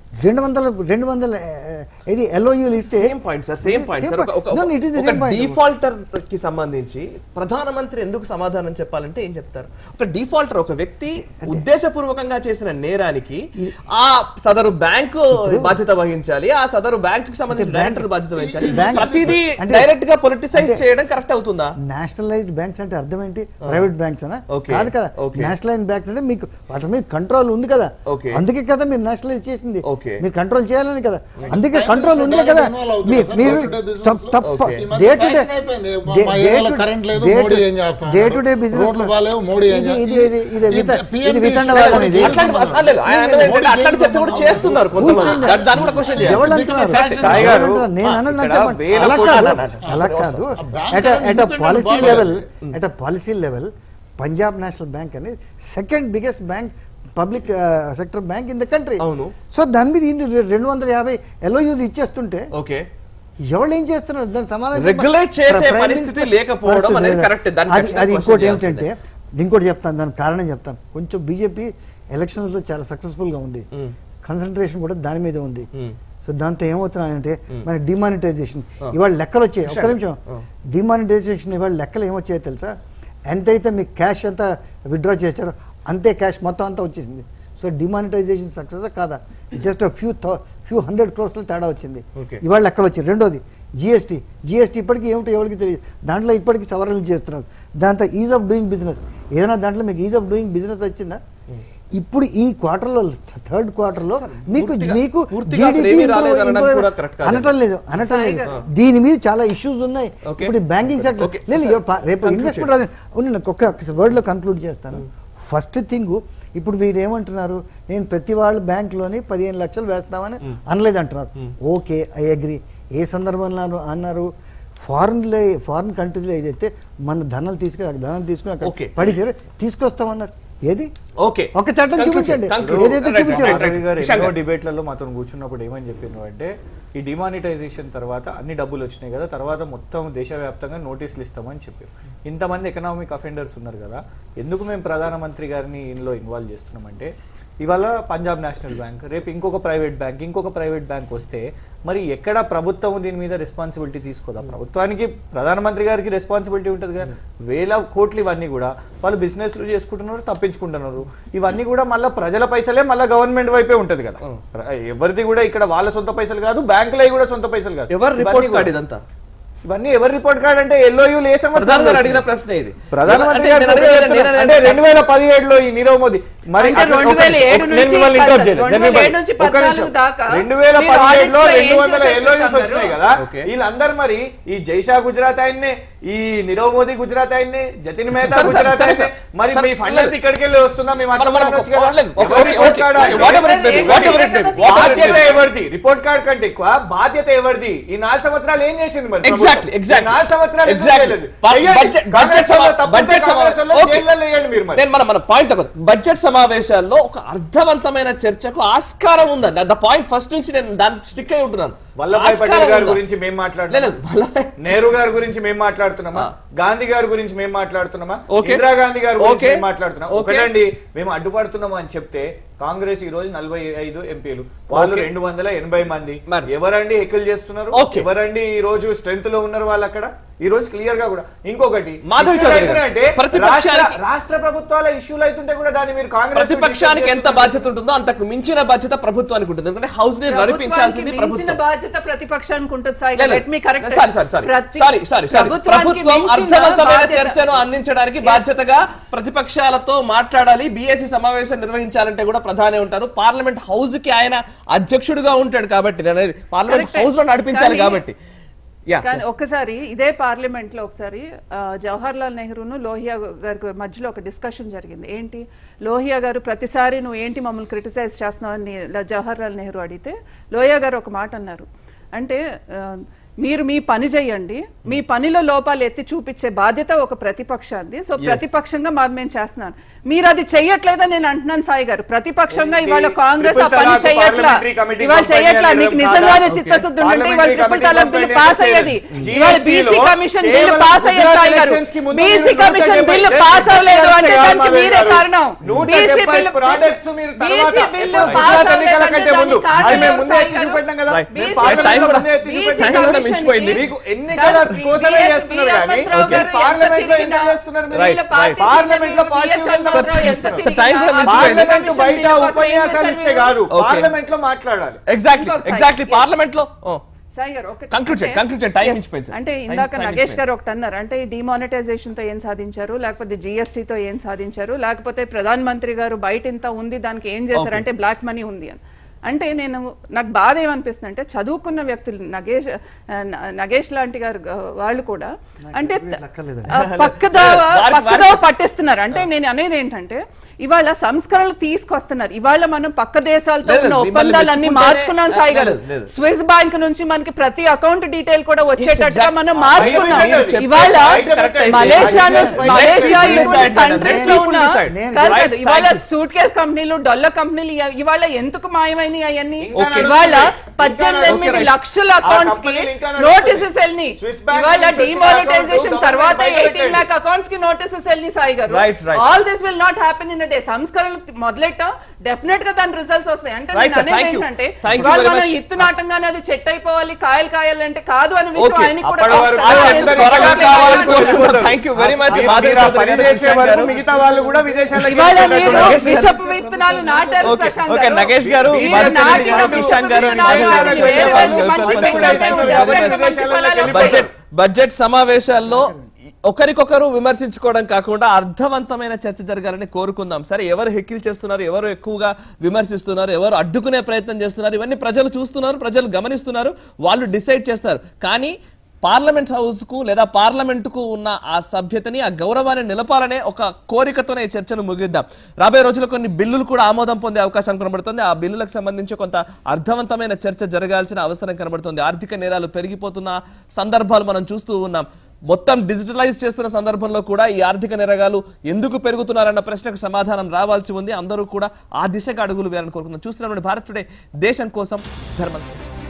రెండు వందల రెండు వందల ఆ, ఇది ఎల్ఓయూలు ఇస్తే same point sir same point sir ఒక- ఒక- No, no, it is the ఒక same point. డిఫాల్టర్ కి సంబంధించి ప్రధానమంత్రి ఎందుకు సమాధానం చెప్పాలంటే ఏం చెప్తారు ఒక డిఫాల్టర్ ఒక వ్యక్తి ఉద్దేశపూర్వకంగా చేసిన నేరానికి ఆ సదరు బ్యాంకు బాధ్యత వహించాలి ఆ సదరు బ్యాంకు సంబంధించిన డైరెక్టర్ బాధ్యత వహించాలి బ్యాంక్- ప్రతిదీ అంటే- డైరెక్ట్ గా పొలిటిసైజ్ చేయడం కరెక్ట్ అవుతుందా నేషనలైజ్డ్ బ్యాంక్స్ అంటే అర్థం ఏంటి ప్రైవేట్ బ్యాంక్స్ అనా Okay. కాదు కదా Okay. నేషనలైజ్డ్ బ్యాంక్స్ అంటే మీకు వాటి మీద కంట్రోల్ ఉంది కదా Okay. అందుకే కదా మీరు నేషనలైజ్ చేసింది Okay. మీరు కంట్రోల్ చేయాలని కదా అందుకే Prime కంట్రోల్ Minister ఉందే కదా involve అవుతారా మీ- సార్? మీరు Day-to-day business తప్ప- లో? తప్ప Okay. ఈ మధ్య డే టు డే fashion అయిపోయింది. మా ఏరియాలో కరెంట్ లేదు మోడీ ఏం చేస్తాడు డే టు డే బిజినెస్ రోడ్లు బాగాలేవు మోడీ ఏం ఇది ఇది చేస్తాడు? ఇది ఇది ఈ విత- PMP ఇది వితండ ఇష్యూ వాదన ఇది. అట్లాంటి అట్లా ఆయన అన్నది ఏంటంటే అట్లాంటి చర్చ కూడా చేస్తున్నారు కొంతమంది దాన్ని- దాన్ని కూడా క్వశ్చన్ చేయాలి ఎవరు అంటున్నారు? సాయి గారు, ఎవరు అంటున్నారు? నేను అన్నది నాకు ఇక్కడ చెప్పండి. వేల అలా కోట్ల కాదు. అన్నారు. అలా కాదు ఆ బ్యాంక్ ఎట్ అనేది at independent policy body. Level at policy level Punjab national bank అనేది second biggest bank public sector bank in the country అవును. సో దాని మీద ఇన్ని రె- రెండు వందల యాభై ఎల్ఓయూస్ ఇచ్చేస్తుంటే ఓకే ఎవరు ఏం చేస్తున్నారు దాని సమాధానం Regulate చేసే ప్రైమ్ పరిస్థితి మినిస్టర్ లేకపోవడం పరిస్థితి అనేది లేదా? correct. దాన్ని అది- ఖచ్చితంగా అది question ఇంకోటి చేయాల్సిందే. ఏమిటంటే ఇంకోటి చెప్తాను దానికి కారణం చెప్తాను కొంచెం బీజేపీ ఎలక్షన్స్ లో చాలా సక్సెస్ఫుల్ గా ఉంది కాన్సన్ట్రేషన్ కూడా దాని మీద ఉంది సో దాంతో ఏమవుతున్నాయంటే మన డిమానిటైజేషన్ ఇవాళ లెక్కలు వచ్చాయి ఒక్క నిమిషం డిమానిటైజేషన్ ఇవాళ లెక్కలు ఏమొచ్చాయో తెలుసా ఎంతైతే మీకు క్యాష్ అంతా విత్డ్రా చేశారో అంతే క్యాష్ మొత్తం అంతా వచ్చేసింది సో డిమానిటైజేషన్ సక్సెస్ కాదా జస్ట్ ఫ్యూ ఫ్యూ హండ్రెడ్ క్రోర్స్లో తేడా వచ్చింది Okay. ఇవాళ లెక్కలు వచ్చాయి రెండోది జిఎస్టీ జిఎస్టీ ఇప్పటికీ ఏమిటో ఎవరికి తెలియదు దాంట్లో ఇప్పటికీ సవరణలు చేస్తున్నారు దాంతో ఈజ్ ఆఫ్ డూయింగ్ బిజినెస్ ఏదైనా దాంట్లో మీకు ఈజ్ ఆఫ్ డూయింగ్ బిజినెస్ వచ్చిందా ఇప్పుడు ఈ క్వార్టర్లో థర్డ్ క్వార్టర్లో మీకు పూర్తిగా- మీకు పూర్తిగా అసలు GDP ఏమీ improve- రాలేదు అనడం improve- కూడా correct కాదండి. అనటం లేదు అనటం లేదు దీని మీద చాలా ఇష్యూస్ ఉన్నాయి Okay. ఇప్పుడు బ్యాంకింగ్ సెక్టర్ Okay. లేదు Sir, ప- రేపు conclude ఇన్వెస్ట్మెంట్ రాదు ఉండండి, ఒక్క వర్డ్ లో కన్క్లూడ్ చేస్తాను ఫస్ట్ థింగ్ ఇప్పుడు వీరు ఏమంటున్నారు నేను ప్రతి వాళ్ళు బ్యాంక్లోని పదిహేను లక్షలు వేస్తామని అనలేదు అంటున్నారు ఓకే ఐ అగ్రి ఏ సందర్భంలో అన్నారు- అన్నారు ఫారెన్లో ఫారిన్ కంట్రీస్లో ఏదైతే మన ధనాలు తీసుకుని అక్కడ ధనాలు తీసుకుని అక్కడ Okay. పడిచారు తీసుకొస్తామన్నారు ఏది ఓకే ఒక చట్టం Conclude చూపించండి చేయండి. Conclude. ఏదైతే Right, right, చూపించారో right, right. Ravi గారు ఇషాన్ ఎన్నో గారు. డిబేట్లలో మాతో కూర్చున్నప్పుడు ఏమని చెప్పిండ్రు అంటే ఈ డిమానిటైజేషన్ తర్వాత అన్ని డబ్బులు వచ్చినాయి కదా తర్వాత మొత్తం దేశవ్యాప్తంగా నోటీసులు ఇస్తామని చెప్పారు ఇంతమంది ఎకనామిక్ అఫెండర్స్ ఉన్నారు కదా ఎందుకు మేము ప్రధానమంత్రి గారిని ఇందులో ఇన్వాల్వ్ చేస్తున్నామంటే ఇవాళ పంజాబ్ నేషనల్ బ్యాంక్ రేపు ఇంకొక ప్రైవేట్ బ్యాంక్ ఇంకొక ప్రైవేట్ బ్యాంక్ వస్తే మరి ఎక్కడ ప్రభుత్వం దీని మీద రెస్పాన్సిబిలిటీ తీసుకోదా ప్రభుత్వానికి ప్రధానమంత్రి గారికి రెస్పాన్సిబిలిటీ ఉంటుంది కదా వేల కోట్లు ఇవన్నీ కూడా వాళ్ళు బిజినెస్లు చేసుకుంటున్నారు తప్పించుకుంటున్నారు ఇవన్నీ కూడా మళ్ళీ ప్రజల పైసలే మళ్ళీ గవర్నమెంట్ వైపే ఉంటది కదా ప్ర- ఎవరిది కూడా ఇక్కడ వాళ్ళ సొంత పైసలు కాదు బ్యాంకులవి కూడా సొంత పైసలు కాదు ఎవరు ఇవన్నీ రిపోర్ట్ కూడా- కార్డ్ ఇదంతా ఇవన్నీ ఎవరు రిపోర్ట్ కార్డ్ అంటే ఎల్ఓయూలు ఏ సంవత్సరం ప్రధాని గారు వచ్చింది? అడిగిన ప్రశ్న ఇది ప్రధానమంత్రి అంటే గారు నేను అడిగేది- నేను చెప్తున్నా. అడిగేది- అంటే రెండు వేల పదిహేడులో ఈ నీరవ్ మోదీ మరి అంటే అట్లా రెండు ఒక- వేల ఏడు ఒక- నుంచి నేను మిమ్మల్ని interrupt చేయలేదు. రెండు నేను వేల ఏడు నుంచి ఒక్క నిమిషం. పద్నాలుగు దాకా రెండు వేల మీరు పదిహేడులో audits లో రెండు ఏం వందల చేశారు ఎల్ఓయూస్ ప్రసాద్ వచ్చినాయి గారు? కదా ఓకే. వీళ్ళందరూ మరి ఈ జైషా గుజరాత్ ఆయన్నే ఈ నీరవ్ మోదీ గుజరాత్ ఆయన్నే జతిన్ మేహతా సరే, సరే, గుజరాత్ సరే, ఆయన్నే సరే. మరి సరే, మీ ఫండ్ లేదు. ఇక్కడికి వెళ్ళి వస్తుందా మేము మనం- అట్లా మనం అనొచ్చు కదా? లేదు. ఓకే, ఎవరి ఓకే, రిపోర్ట్ ఓకే. కార్డ్ అంటే? Whatever it may be, whatever it may be, whatever it may బాధ్యత be. ఎవరిది రిపోర్ట్ కార్డ్ కంటే ఎక్కువ బాధ్యత ఎవరిది ఈ నాలుగు సంవత్సరాలు ఏం చేసింది మరి ప్రభుత్వం? Exactly, exactly. ఈ నాలుగు సంవత్సరాలు ఎందుకు Exactly. చేయలేదు? బ- చెయ్యండి. budget- budget కాంగ్రెస్ సమా- వాళ్ళు తప్పుంటే budget సమా- కాంగ్రెస్ వాళ్ళు okay. జైల్లో వేయండి మీరు మరి నేను మన మన పాయింట్ ఒక బడ్జెట్ సమావేశాల్లో ఒక అర్థవంతమైన చర్చకు ఆస్కారం ఉందండి ద పాయింట్ ఫస్ట్ నుంచి నేను దానికి స్టిక్ అయి ఉంటున్నాను వల్లభాయ్ ఆస్కారం పటేల్ గారి ఉందా? గురించి మేము లేదు, మాట్లాడుతున్నాం వల్లభాయ్ నెహ్రూ గారి గురించి మేము మాట్లాడుతున్నామా గాంధీ గారి గురించి మేము మాట్లాడుతున్నామా ఓకే. ఇందిరాగాంధీ గారి గురించి ఓకే. మేము మాట్లాడుతున్నాం ఓకే. ఒకటండి మేము అడ్డుపడుతున్నాము అని చెప్తే కాంగ్రెస్ ఈ రోజు నలభై ఐదు ఎంపీలు వాళ్ళు ఓకే. రెండు వందల ఎనభై మంది మరి. ఎవరండి హెక్కులు చేస్తున్నారు ఓకే. ఎవరండి ఈ రోజు స్ట్రెంత్ లో ఉన్నారు వాళ్ళు అక్కడ ఈ రోజు క్లియర్ గా కూడా ఇంకొకటి మాధవి ఇష్యూలు చౌదరి గారు, అవుతున్నాయంటే ప్రతిపక్షానికి- రాష్ట్ర- రాష్ట్ర ప్రభుత్వాల ఇష్యూలు అవుతుంటే కూడా దాన్ని మీరు కాంగ్రెస్ ప్రతిపక్షానికి ఎంత బాధ్యత ఉంటుందో అంతకు మించిన బాధ్యత ప్రభుత్వానికి ఉంటుంది ఎందుకంటే హౌస్ ని నడిపించాల్సింది ప్రభుత్వానికి మించిన ప్రభుత్వం బాధ్యత ప్రతిపక్షానికి ఉంటుంది సాయి లేదు, let me correct sorry sorry sorry sorry sorry sorry ప్రభుత్వం అర్థవంతమైన చర్చను అందించడానికి బాధ్యతగా ప్రతిపక్షాలతో మాట్లాడాలి బీఎస్సీ సమావేశం నిర్వహించాలంటే కూడా ప్రధాని ఉంటారు పార్లమెంట్ హౌస్ కి ఆయన అధ్యక్షుడిగా ఉంటాడు కాబట్టి నేను అనేది పార్లమెంట్ Correct. హౌస్ లో నడిపించాలి కానీ- కాబట్టి యా కానీ ఒక్కసారి ఇదే పార్లమెంట్ లో ఒకసారి ఆ, జవహర్ లాల్ నెహ్రూను లోహియా గారి మధ్యలో ఒక డిస్కషన్ జరిగింది ఏంటి లోహియా గారు ప్రతిసారి నువ్వు ఏంటి మమ్మల్ని క్రిటిసైజ్ చేస్తున్నావు అని ల- జవహర్ లాల్ నెహ్రూ అడిగితే లోహియా గారు ఒక మాట అన్నారు అంటే ఆ, మీరు మీ పని చేయండి మీ పనిలో లోపాలు ఎత్తి చూపించే బాధ్యత ఒక ప్రతిపక్షాన్ని సో ప్రతిపక్షంగా మా మేము చేస్తున్నాను మీరు అది చెయ్యట్లేదని నేను అంటున్నాను సాయి గారు ప్రతిపక్షంగా ఏంటి? ఇవాళ కాంగ్రెస్ ఆ ట్రిపుల్ పని తలాక్ చెయ్యట్లా పార్లమెంటరీ కమిటీ ఇవాళ కంపెనీ చెయ్యట్లా అనేది మీకు కాదా? నిజంగానే ఓకే. చిత్తశుద్ధి ఉంటే ఇవాళ parliamentary triple committee talaq bill company pass అనేది అయ్యేది GST ఇవాళ లో బీసీ కమిషన్ బిల్ కేవలం పాస్ అయ్యేది గుజరాత్ సాయి గారు ఎలక్షన్స్ కి ముందు బీసీ మీరు కమిషన్ నూట బిల్ డెబ్బై పాస్ అవ్వలేదు అంటే చేయాలి దానికి మాధవ్ మీరే గారు. కారణం నూట బీసీ డెబ్బై బిల్ products మీరు తర్వాత బీసీ బిల్ ఎప్పుడు పాస్ గుజరాత్ ఎన్నికల అవ్వలేదు కంటే ముందు అంటే అది మేము కాదు ముందే సాయి ఎత్తి గారు. చూపెట్టాం కదా Right. మేము బీసీ పార్లమెంట్ టైం లో కూడా- ముందే ఎత్తి బీసీ చూపెట్టాం. టైం కూడా కమిషన్ మించిపోయింది. కి మీకు ఎన్నికల బీ- కోసమే బీ- చేస్తున్నారు బీ- కానీ హనుమంతరావు గారు పార్లమెంట్ లో ఎంత ఎందుకు తిరిగినా, చేస్తున్నారు మీరు? Right, వీళ్ళ పార్టీ పార్లమెంట్ లో తిరిగినా, పాజిటివ్ వీఎస్ హనుమంతరావు ఎంత సార్, తిరిగినా, టైం కూడా ఆ మించిపోయింది. పార్లమెంట్ కమిషన్ బయట బిల్ కోసం ఏం ఉపన్యాసాలు చేశారు ఇస్తే మీరు? కాదు Okay. పార్లమెంట్ లో మాట్లాడాలి ఎగ్జాక్ట్లీ ఇంకొక ఎగ్జాక్ట్లీ side. పార్లమెంట్ లో ఓ, సాయి గారు ఒకటి Conclude చేయండి, అంటే- conclude చేయండి. Time Yes. మించిపోయింది, sir. అంటే Time- ఇందాక time నగేష్ మించిపోయింది. గారు ఒకటి అన్నారు అంటే ఈ డిమానిటైజేషన్ తో ఏం సాధించారు లేకపోతే GST తో ఏం సాధించారు లేకపోతే ప్రధాన మంత్రి గారు బయట ఇంత ఉంది దానికి ఏం చేశారు Okay. అంటే బ్లాక్ మనీ ఉంది అని అంటే నేను నాకు బాధ ఏమనిపిస్తుంది అంటే చదువుకున్న వ్యక్తులు నగేష్ ఆ, న- నగేష్ లాంటి గారు గా- వాళ్ళు కూడా అంటే లెక్కలేదండి. ఆ, పక్కదావ వారికి- పక్కదావ పట్టిస్తున్నారు అంటే నేను అనేది ఏంటంటే ఇవాళ సంస్కరణలు తీసుకొస్తున్నారు ఇవాళ మనం పక్క దేశాలతో లేదు, ఉన్న మిమ్మల్ని ఒప్పందాలన్నీ మెచ్చుకుంటేనే- మార్చుకున్నాం సాయి గారు లేదు, లేదు. స్విస్ బ్యాంక్ నుంచి మనకి ప్రతి అకౌంట్ డీటెయిల్ కూడా వచ్చేటట్టుగా exact- మనం ఆ, మార్చుకున్నాం మీరు చెప్పే ఇవాళ point correct అయితే. Malaysia Let Malaysia people decide, madam. Countries Let లో people ఉన్న decide. నేను- కాదు, Right, కాదు. ఇవాళ thank you. సూట్ కేస్ కంపెనీలు డొల్ల కంపెనీలు ఇవ- ఇవాళ ఎందుకు మాయమైనవి అవన్నీ Okay. ఇవాళ ఇంకా పద్దెనిమిది నడుస్తుంది. ఎనిమిది right. లక్షల ఆ అకౌంట్స్ కి కంపెనీలు ఇంకా నడుస్తుంది. నోటీసెస్ వెళ్ళి Swiss bank ఇవాళ నుంచి వచ్చిన డిమానిటైజేషన్ account తర్వాత government ఎయిటీన్ బయట లాక్ అకౌంట్స్ కి నోటీసెస్ వెళ్ళి సాయి గారు Right, right. All this will not happen in day సంస్కరణలు మొదలెట్టాం డెఫినెట్ గా దాని రిజల్ట్స్ వస్తాయి అంటే Right, నేను sir. అనేది Thank you. ఏంటంటే Thank you ఇవాళ very మనం much. ఇత్తు నాటంగానే అది చెట్టు అయిపోవాలి కాయలు కాయాలంటే కాదు అనే విషయం Okay. ఆయనకి కూడా అప్పటి వరకు తెలుసు. ఆ ఎందుకంటే చెట్టు త్వరగా ఇవాళ కావాలని మీరు- కోరుకుంటున్నాం థ్యాంక్ యూ వెరీ మచ్ మీరు మాధవి ఆ చౌదరి పని గారు, చేసే కిషన్ వరకు గారు మిగతా వాళ్ళు కూడా విదేశాలకు ఇవాళ వెళ్ళిపోయినట్టు మీరు ఉన్నారు. విషపు విత్తనాలు నాటారు Okay. శశాంక్ Okay, గారు. నగేష్ గారు, మీరు మధుకర్ రెడ్డి నాటిన గారు, విషపు కిషన్ గారు, విత్తనాలు మాధవి గారు, నాటి చర్చ వేరే పాల్గొని మంచి మంచి మంచి మంచి ఫలాలు మంచి వస్తాయి. మంచి ఫలాలు వస్తాయి. బడ్జెట్ బడ్జెట్ సమావేశాల్లో ఒకరికొకరు విమర్శించుకోవడం కాకుండా అర్థవంతమైన చర్చ జరగాలని కోరుకుందాం సరే ఎవరు హెక్కిల్ చేస్తున్నారు ఎవరు ఎక్కువగా విమర్శిస్తున్నారు ఎవరు అడ్డుకునే ప్రయత్నం చేస్తున్నారు ఇవన్నీ ప్రజలు చూస్తున్నారు ప్రజలు గమనిస్తున్నారు వాళ్ళు డిసైడ్ చేస్తారు కానీ పార్లమెంట్ హౌస్ కు లేదా పార్లమెంట్ కు ఉన్న ఆ సభ్యతని ఆ గౌరవాన్ని నిలపాలనే ఒక కోరికతోనే ఈ చర్చను ముగిద్దాం రాబోయే రోజుల్లో కొన్ని బిల్లులు కూడా ఆమోదం పొందే అవకాశం కనబడుతుంది ఆ బిల్లులకు సంబంధించి కొంత అర్థవంతమైన చర్చ జరగాల్సిన అవసరం కనబడుతుంది ఆర్థిక నేరాలు పెరిగిపోతున్న సందర్భాలు మనం చూస్తూ ఉన్నాం మొత్తం డిజిటలైజ్ చేస్తున్న సందర్భంలో కూడా ఈ ఆర్థిక నేరగాలు ఎందుకు పెరుగుతున్నారన్న ప్రశ్నకు సమాధానం రావాల్సి ఉంది అందరూ కూడా ఆ దిశగా అడుగులు వేయాలని కోరుకుందాం చూస్తున్నటువంటి భారత్ టుడే దేశం కోసం ధర్మం కోసం